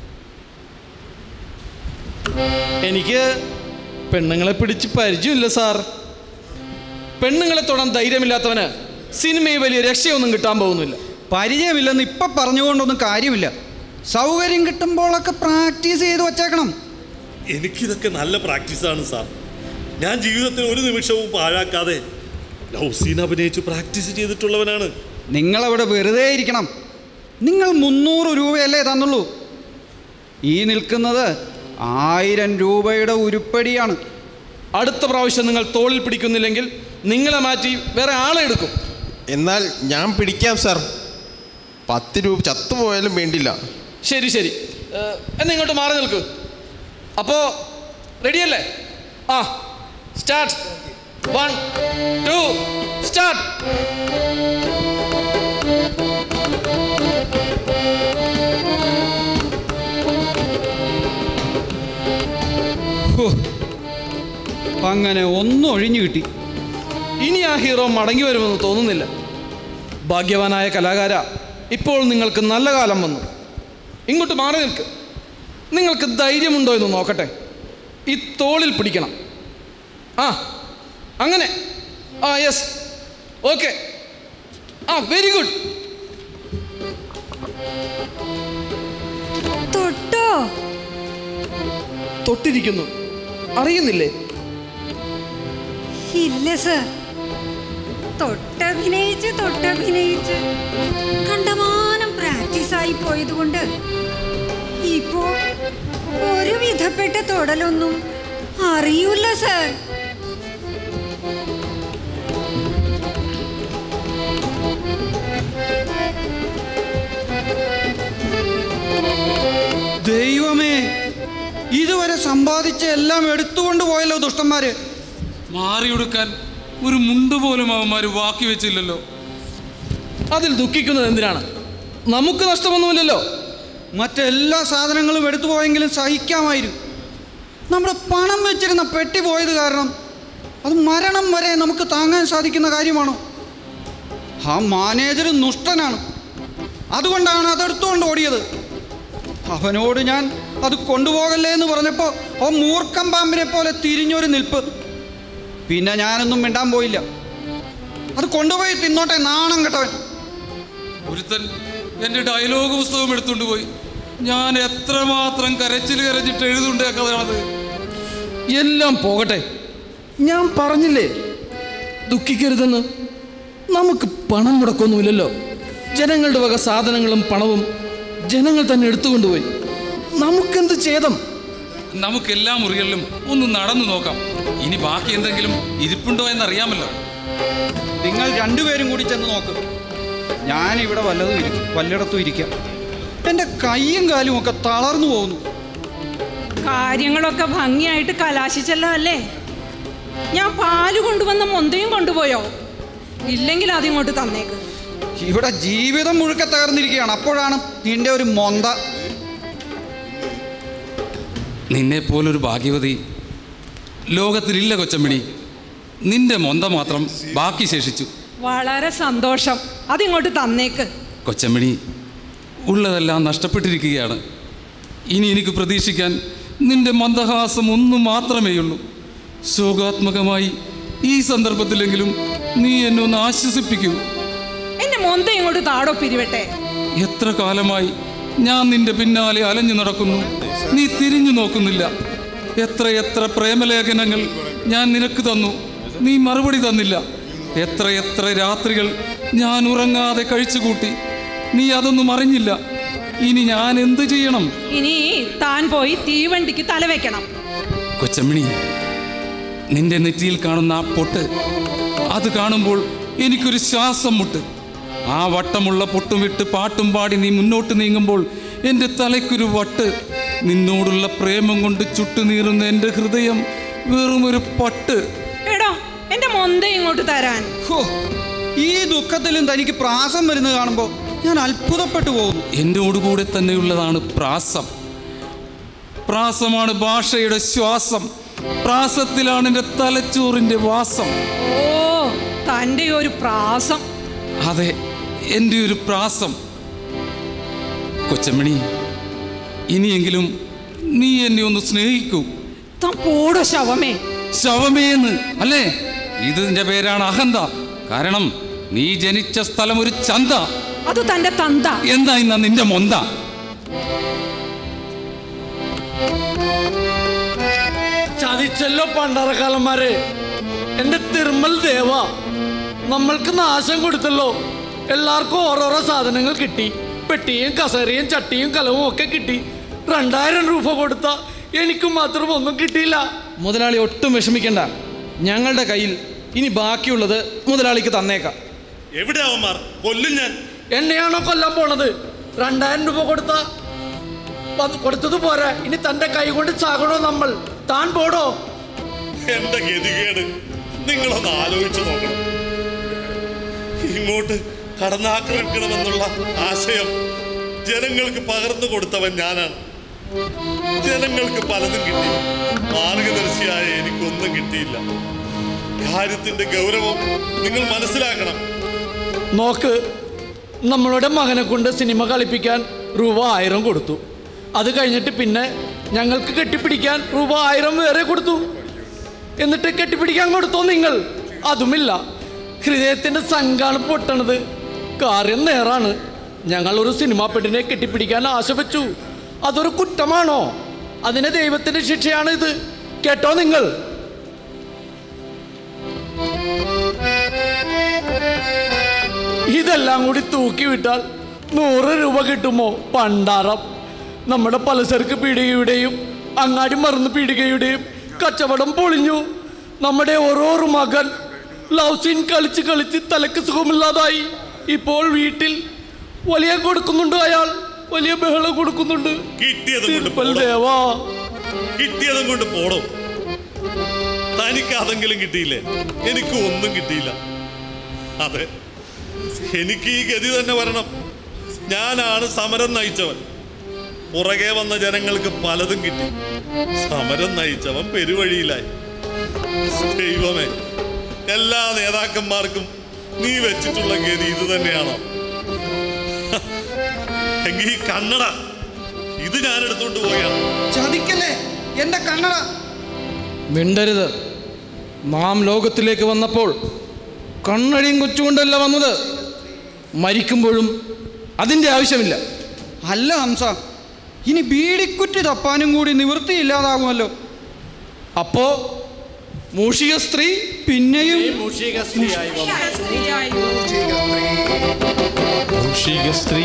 എനിക്ക് പെണ്ണുങ്ങളെ പിടിച്ച് പരിചയമില്ല സാർ പെണ്ണുങ്ങളെ തൊടാൻ ധൈര്യമില്ലാത്തവന് സിനിമയിൽ വലിയ രക്ഷയൊന്നും കിട്ടാൻ പോകുന്നില്ല
പരിചയമില്ലെന്ന് ഇപ്പം പറഞ്ഞുകൊണ്ടൊന്നും കാര്യമില്ല സൗകര്യം കിട്ടുമ്പോഴൊക്കെ പ്രാക്ടീസ് ചെയ്ത് വച്ചേക്കണം
എനിക്കിതൊക്കെ നല്ല പ്രാക്ടീസാണ് സാർ ഞാൻ ജീവിതത്തിൽ ഒരു നിമിഷവും പാഴാക്കാതെ ലവ് സീൻ അഭിനയിച്ച് പ്രാക്ടീസ് ചെയ്തിട്ടുള്ളവനാണ്
നിങ്ങളവിടെ വെറുതെ ഇരിക്കണം നിങ്ങൾ മുന്നൂറ് രൂപയല്ലേ തന്നുള്ളൂ ഈ നിൽക്കുന്നത് ആയിരം രൂപയുടെ ഉരുപ്പടിയാണ്
അടുത്ത പ്രാവശ്യം നിങ്ങൾ തോളിൽ പിടിക്കുന്നില്ലെങ്കിൽ നിങ്ങളെ മാറ്റി വേറെ ആളെ എടുക്കും
എന്നാൽ ഞാൻ പിടിക്കാം സാർ പത്ത് രൂപ ചത്തുപോയാലും വേണ്ടില്ല
ശരി ശരി ഏഹ്, എന്നാ ഇങ്ങോട്ട് മാറി നിൽക്ക് അപ്പോൾ റെഡിയല്ലേ ആ സ്റ്റാർട്ട് വൺ ടു സ്റ്റാർട്ട്
അങ്ങനെ ഒന്നും ഒഴിഞ്ഞു കിട്ടി
ഇനി ആ ഹീറോ മടങ്ങി വരുമെന്ന് തോന്നുന്നില്ല ഭാഗ്യവാനായ കലാകാര ഇപ്പോൾ നിങ്ങൾക്ക് നല്ല കാലം വന്നു ഇങ്ങോട്ട് മാറി നിൽക്ക് നിങ്ങൾക്ക് ധൈര്യമുണ്ടോ എന്ന് നോക്കട്ടെ ഈ തോളിൽ പിടിക്കണം ആ അങ്ങനെ ആ യെസ് ഓക്കെ ആ വെരി ഗുഡ്
തൊട്ടോ
തൊട്ടിരിക്കുന്നു അറിയുന്നില്ലേ
ഇല്ല സർ തൊട്ടഭിനയിച്ച് തൊട്ടഭിനയിച്ച് കണ്ടമാനം പ്രാക്ടീസായി പോയതുകൊണ്ട് ഇപ്പോ ഒരു വിധപ്പെട്ട തൊടലൊന്നും അറിയൂല സർ
ദൈവമേ ഇതുവരെ സമ്പാദിച്ച എല്ലാം എടുത്തുകൊണ്ട് പോയല്ലോ ദുഷ്ടന്മാര്
മാറിയൊടുക്കാൻ ഒരു മുണ്ട് പോലും അവന്മാർ ബാക്കി വെച്ചില്ലല്ലോ
അതിൽ ദുഃഖിക്കുന്നത് എന്തിനാണ് നമുക്ക് നഷ്ടമൊന്നുമില്ലല്ലോ
മറ്റെല്ലാ സാധനങ്ങളും എടുത്തു പോയെങ്കിലും സഹിക്കാമായിരുന്നു നമ്മുടെ പണം വെച്ചിരുന്ന പെട്ടി പോയത് കാരണം അത് മരണം വരെ നമുക്ക് താങ്ങാൻ സാധിക്കുന്ന കാര്യമാണോ ആ മാനേജർ ദുഷ്ടനാണ് അതുകൊണ്ടാണ് അതെടുത്തുകൊണ്ട് ഓടിയത് അവനോട് ഞാൻ അത് കൊണ്ടുപോകല്ലേ എന്ന് പറഞ്ഞപ്പോൾ അവൻ മൂർഖം പാമ്പിനെ പോലെ തിരിഞ്ഞൊരു നിൽപ്പ് പിന്നെ ഞാനൊന്നും മിണ്ടാൻ പോയില്ല അത് കൊണ്ടുപോയി തിന്നോട്ടെ നാണം കെട്ടവൻ
ഒരുത്തൻ എൻ്റെ ഡയലോഗ് പുസ്തകം എടുത്തുകൊണ്ട് പോയി ഞാൻ എത്രമാത്രം കരച്ചിൽ കരഞ്ഞിട്ട് എഴുതുണ്ട് ആ കഥയാണത്
എല്ലാം പോകട്ടെ ഞാൻ പറഞ്ഞില്ലേ ദുഃഖിക്കരുതെന്ന് നമുക്ക് പണം മുടക്കൊന്നുമില്ലല്ലോ ജനങ്ങളുടെ വക സാധനങ്ങളും പണവും ജനങ്ങൾ തന്നെ എടുത്തുകൊണ്ടുപോയി നമുക്കെന്ത് ഛേദം
നമുക്ക് എല്ലാ മുറികളിലും ഒന്ന് നടന്നു നോക്കാം ഇനി ബാക്കി എന്തെങ്കിലും ഇരിപ്പുണ്ടോ എന്നറിയാമല്ലോ
നിങ്ങൾ രണ്ടുപേരും കൂടി ചെന്ന് നോക്ക് ഞാൻ ഇവിടെ വല്ലതും ഇരിക്കും വല്ലയിടത്തും ഇരിക്കാം എൻ്റെ കൈയും കാലും ഒക്കെ തളർന്നു പോകുന്നു
കാര്യങ്ങളൊക്കെ ഭംഗിയായിട്ട് കലാശിച്ചല്ലോ അല്ലേ ഞാൻ പാല് കൊണ്ടുവന്ന മൊന്തയും കൊണ്ടുപോയോ ഇല്ലെങ്കിൽ അതിങ്ങോട്ട് തന്നേക്ക്
ഇവിടെ ജീവിതം മുഴുക്ക തകർന്നിരിക്കുകയാണ് അപ്പോഴാണ് നിന്റെ ഒരു മൊന്ത
നിന്നെ പോലൊരു ഭാഗ്യവതി ലോകത്തിലില്ല കൊച്ചമ്മിണി നിന്റെ മൊന്ത മാത്രം ബാക്കി ശേഷിച്ചു
വളരെ സന്തോഷം അതിങ്ങോട്ട് തന്നേക്ക്
കൊച്ചമ്മിണി ഉള്ളതെല്ലാം നഷ്ടപ്പെട്ടിരിക്കുകയാണ് ഇനി എനിക്ക് പ്രതീക്ഷിക്കാൻ നിന്റെ മന്ദഹാസം ഒന്നു മാത്രമേയുള്ളൂ ശോകാത്മകമായി ഈ സന്ദർഭത്തിലെങ്കിലും നീ എന്നെ ഒന്ന് ആശ്വസിപ്പിക്കൂ
എന്റെ മൊന്ത ഇങ്ങോട്ട് താടോ പിരിവട്ടെ
എത്ര കാലമായി ഞാൻ നിന്റെ പിന്നാലെ അലഞ്ഞു നടക്കുന്നു നീ തിരിഞ്ഞു നോക്കുന്നില്ല എത്ര എത്ര പ്രേമലേഖനങ്ങൾ ഞാൻ നിനക്ക് തന്നു നീ മറുപടി തന്നില്ല എത്ര എത്ര രാത്രികൾ ഞാൻ ഉറങ്ങാതെ കഴിച്ചുകൂട്ടി നീ അതൊന്നും അറിഞ്ഞില്ല ഇനി ഞാൻ എന്തു ചെയ്യണം
ഇനി താൻ പോയി തീവണ്ടിക്ക് തലവെക്കണം
കൊച്ചമ്മിണി നിന്റെ നെറ്റിയിൽ കാണുന്ന ആ പൊട്ട് അത് കാണുമ്പോൾ എനിക്കൊരു ശ്വാസം മുട്ട് ആ വട്ടമുള്ള പൊട്ടും വിട്ട് പാട്ടും പാടി നീ മുന്നോട്ട് നീങ്ങുമ്പോൾ എൻ്റെ തലയ്ക്കൊരു വട്ട് നിന്നോടുള്ള പ്രേമം കൊണ്ട് ചുട്ടുനീറുന്ന എൻ്റെ ഹൃദയം വെറും ഒരു പട്ട്
എടോ എന്റെ മൊന്ത ഇങ്ങോട്ട് തരാൻ
ഹോ ഈ ദുഃഖത്തിലും തനിക്ക് പ്രാസം വരുന്നത് കാണുമ്പോൾ ഞാൻ അത്ഭുതപ്പെട്ടു പോകുന്നു
എന്നോടുകൂടെ തന്നെയുള്ളതാണ് പ്രാസം പ്രാസമാണ് ഭാഷയുടെ ശ്വാസം പ്രാസത്തിലാണ് എൻ്റെ തലച്ചോറിൻ്റെ വാസം
ഓ തന്റെ ഒരു പ്രാസം
അതെ എൻ്റെ ഒരു പ്രാസം കൊച്ചമ്മണി ഇനിയെങ്കിലും നീ എന്നെ ഒന്ന് സ്നേഹിക്കൂ
താൻ പോടോ ശവമേ
ശവമേന്ന് അല്ലേ ഇതിന്റെ പേരാണ് അഹന്ത കാരണം നീ ജനിച്ച സ്ഥലം ഒരു ചന്ത
അത് തന്റെ തന്ത
എന്താ ഇന്ന നിന്റെ മൊന്ത
ചതിച്ചല്ലോ പണ്ടാറക്കാലന്മാരെ എന്റെ തിരുമൽ ദേവ നമ്മൾക്ക് നാശം കൊടുത്തല്ലോ എല്ലാവർക്കും ഓരോരോ സാധനങ്ങൾ കിട്ടി പെട്ടിയും കസേരയും ചട്ടിയും കലവും ഒക്കെ കിട്ടി രണ്ടായിരം രൂപ കൊടുത്ത എനിക്ക് മാത്രം ഒന്നും കിട്ടിയില്ല
മുതലാളി ഒട്ടും വിഷമിക്കണ്ട ഞങ്ങളുടെ കയ്യിൽ ഇനി ബാക്കിയുള്ളത് മുതലാളിക്ക് തന്നേക്കാം
എവിടെ അവന്മാർ കൊല്ലും ഞാൻ
എന്നെയാണോ കൊല്ലാൻ പോണത് രണ്ടായിരം രൂപ കൊടുത്ത പ- കൊടുത്തത് പോരാ ഇനി തന്റെ കൈ കൊണ്ട് ചാകണോ നമ്മൾ താൻ പോടോ
എന്റെ ഗതികേട് നിങ്ങളൊന്ന് ആലോചിച്ചു നോക്കണം ഇങ്ങോട്ട് കടന്നാക്രമിക്കണമെന്നുള്ള ആശയം ജനങ്ങൾക്ക് പകർന്നു കൊടുത്തവൻ ഞാനാണ് ജനങ്ങൾക്ക് പലതും കിട്ടി മാർഗദർശിയായ എനിക്കൊന്നും കിട്ടിയില്ല കാര്യത്തിന്റെ ഗൗരവം നിങ്ങൾ മനസ്സിലാക്കണം
നോക്ക് നമ്മളുടെ മകനെ കൊണ്ട് സിനിമ കളിപ്പിക്കാൻ രൂപ ആയിരം കൊടുത്തു അത് കഴിഞ്ഞിട്ട് പിന്നെ ഞങ്ങൾക്ക് കെട്ടിപ്പിടിക്കാൻ രൂപ ആയിരം വേറെ കൊടുത്തു എന്നിട്ട് കെട്ടിപ്പിടിക്കാൻ കൊടുത്തോ നിങ്ങൾ അതുമില്ല ഹൃദയത്തിന്റെ സംഘാണ് പൊട്ടണത് കാര്യം നേരാണ് ഞങ്ങൾ ഒരു സിനിമാ പെട്ടിനെ കെട്ടിപ്പിടിക്കാൻ ആശ വെച്ചു അതൊരു കുറ്റമാണോ അതിന് ദൈവത്തിന്റെ ശിക്ഷയാണ് ഇത് കേട്ടോ നിങ്ങൾ ഇതെല്ലാം കൂടി തൂക്കി വിട്ടാൽ നൂറ് രൂപ കിട്ടുമോ പണ്ടാറം നമ്മുടെ പലചരക്ക് പീടികയുടെയും അങ്ങാടി മറന്ന് പീടികയുടെയും കച്ചവടം പൊളിഞ്ഞു നമ്മുടെ ഓരോരു മകൻ ലവ് സീൻ കളിച്ച് കളിച്ച് തലക്ക് സുഖമില്ലാതായി ഇപ്പോൾ വീട്ടിൽ വലിയ കൊടുക്കുന്നുണ്ട് അയാൾ വലിയ ബഹളം കൊടുക്കുന്നുണ്ട്
കിട്ടിയതും കൊണ്ട്
തിരുപ്പൽ
പോടോ.
ദേവാ
കിട്ടിയതും കൊണ്ട് പോടോ തനിക്ക് അതെങ്കിലും കിട്ടിയില്ലേ എനിക്ക് ഒന്നും കിട്ടിയില്ല അതെ എനിക്ക് ഈ ഗതി തന്നെ വരണം ഞാനാണ് സമരം നയിച്ചവൻ പുറകെ വന്ന ജനങ്ങൾക്ക് പലതും കിട്ടി സമരം നയിച്ചവൻ പെരുവഴിയിലായി ദൈവമേ എല്ലാ നേതാക്കന്മാർക്കും നീ വെച്ചിട്ടുള്ള ഗതി ഇത് തന്നെയാണോ എങ്കിൽ ഈ കണ്ണട ഇത് ഞാൻ എടുത്തുകൊണ്ട് പോവുകയാണ്
ചതിക്കല്ലേ എന്റെ കണ്ണട
മിണ്ടരുത് നാം ലോകത്തിലേക്ക് വന്നപ്പോൾ കണ്ണഴിയും കൊച്ചുകൊണ്ടല്ല വന്നത് മരിക്കുമ്പോഴും അതിൻ്റെ ആവശ്യമില്ല
അല്ല ഹംസ ഇനി ബീഡിക്കുറ്റി തപ്പാനും കൂടി നിവൃത്തിയില്ലാതാകുമല്ലോ
അപ്പോ മൂഷിക സ്ത്രീ
പിന്നെയും
മൂഷിക സ്ത്രീയായി വന്നു.
മൂഷിക സ്ത്രീ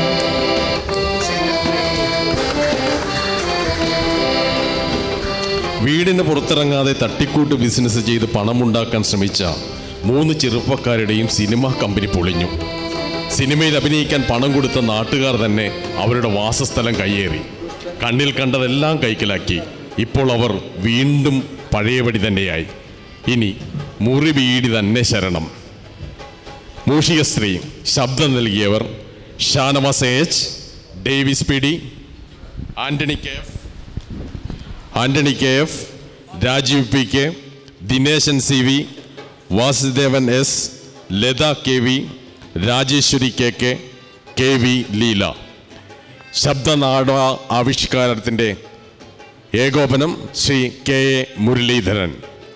വീടിന് പുറത്തിറങ്ങാതെ തട്ടിക്കൂട്ട് ബിസിനസ് ചെയ്ത് പണമുണ്ടാക്കാൻ ശ്രമിച്ച മൂന്ന് ചെറുപ്പക്കാരുടെയും സിനിമാ കമ്പനി പൊളിഞ്ഞു സിനിമയിൽ അഭിനയിക്കാൻ പണം കൊടുത്ത നാട്ടുകാർ തന്നെ അവരുടെ വാസസ്ഥലം കയ്യേറി കണ്ണിൽ കണ്ടതെല്ലാം കൈക്കലാക്കി ഇപ്പോൾ അവർ വീണ്ടും പഴയപടി തന്നെയായി ഇനി മുറി വീടി തന്നെ ശരണം മൂഷിക സ്ത്രീ ശബ്ദം നൽകിയവർ Shanavas H Davis P D Antony K F Antony K F Rajeev P K Dineshan C V Vasudevan S Latha K V Rajeshwari K K K V Leela ശബ്ദനാട ആവിഷ്കാരത്തിൻ്റെ ഏകോപനം ശ്രീ കെ എ മുരളീധരൻ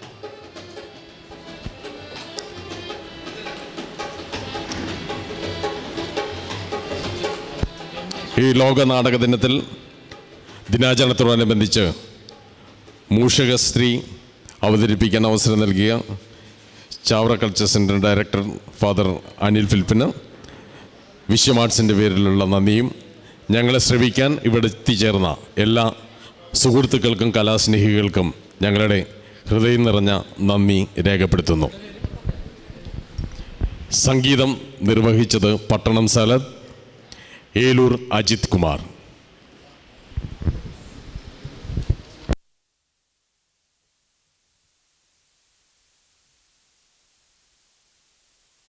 ഈ ലോക നാടക ദിനത്തിൽ ദിനാചരണത്തോടനുബന്ധിച്ച് മൂഷക സ്ത്രീ അവതരിപ്പിക്കാൻ അവസരം നൽകിയ Chavara culture centre director father Anil ഫിലിപ്പിന് വിശ്വം ആർട്സിൻ്റെ പേരിലുള്ള നന്ദിയും ഞങ്ങളെ ശ്രവിക്കാൻ ഇവിടെ എത്തിച്ചേർന്ന എല്ലാ സുഹൃത്തുക്കൾക്കും കലാസ്നേഹികൾക്കും ഞങ്ങളുടെ ഹൃദയം നിറഞ്ഞ നന്ദി രേഖപ്പെടുത്തുന്നു സംഗീതം നിർവഹിച്ചത് പട്ടണം സലത് ഏലൂർ അജിത് കുമാർ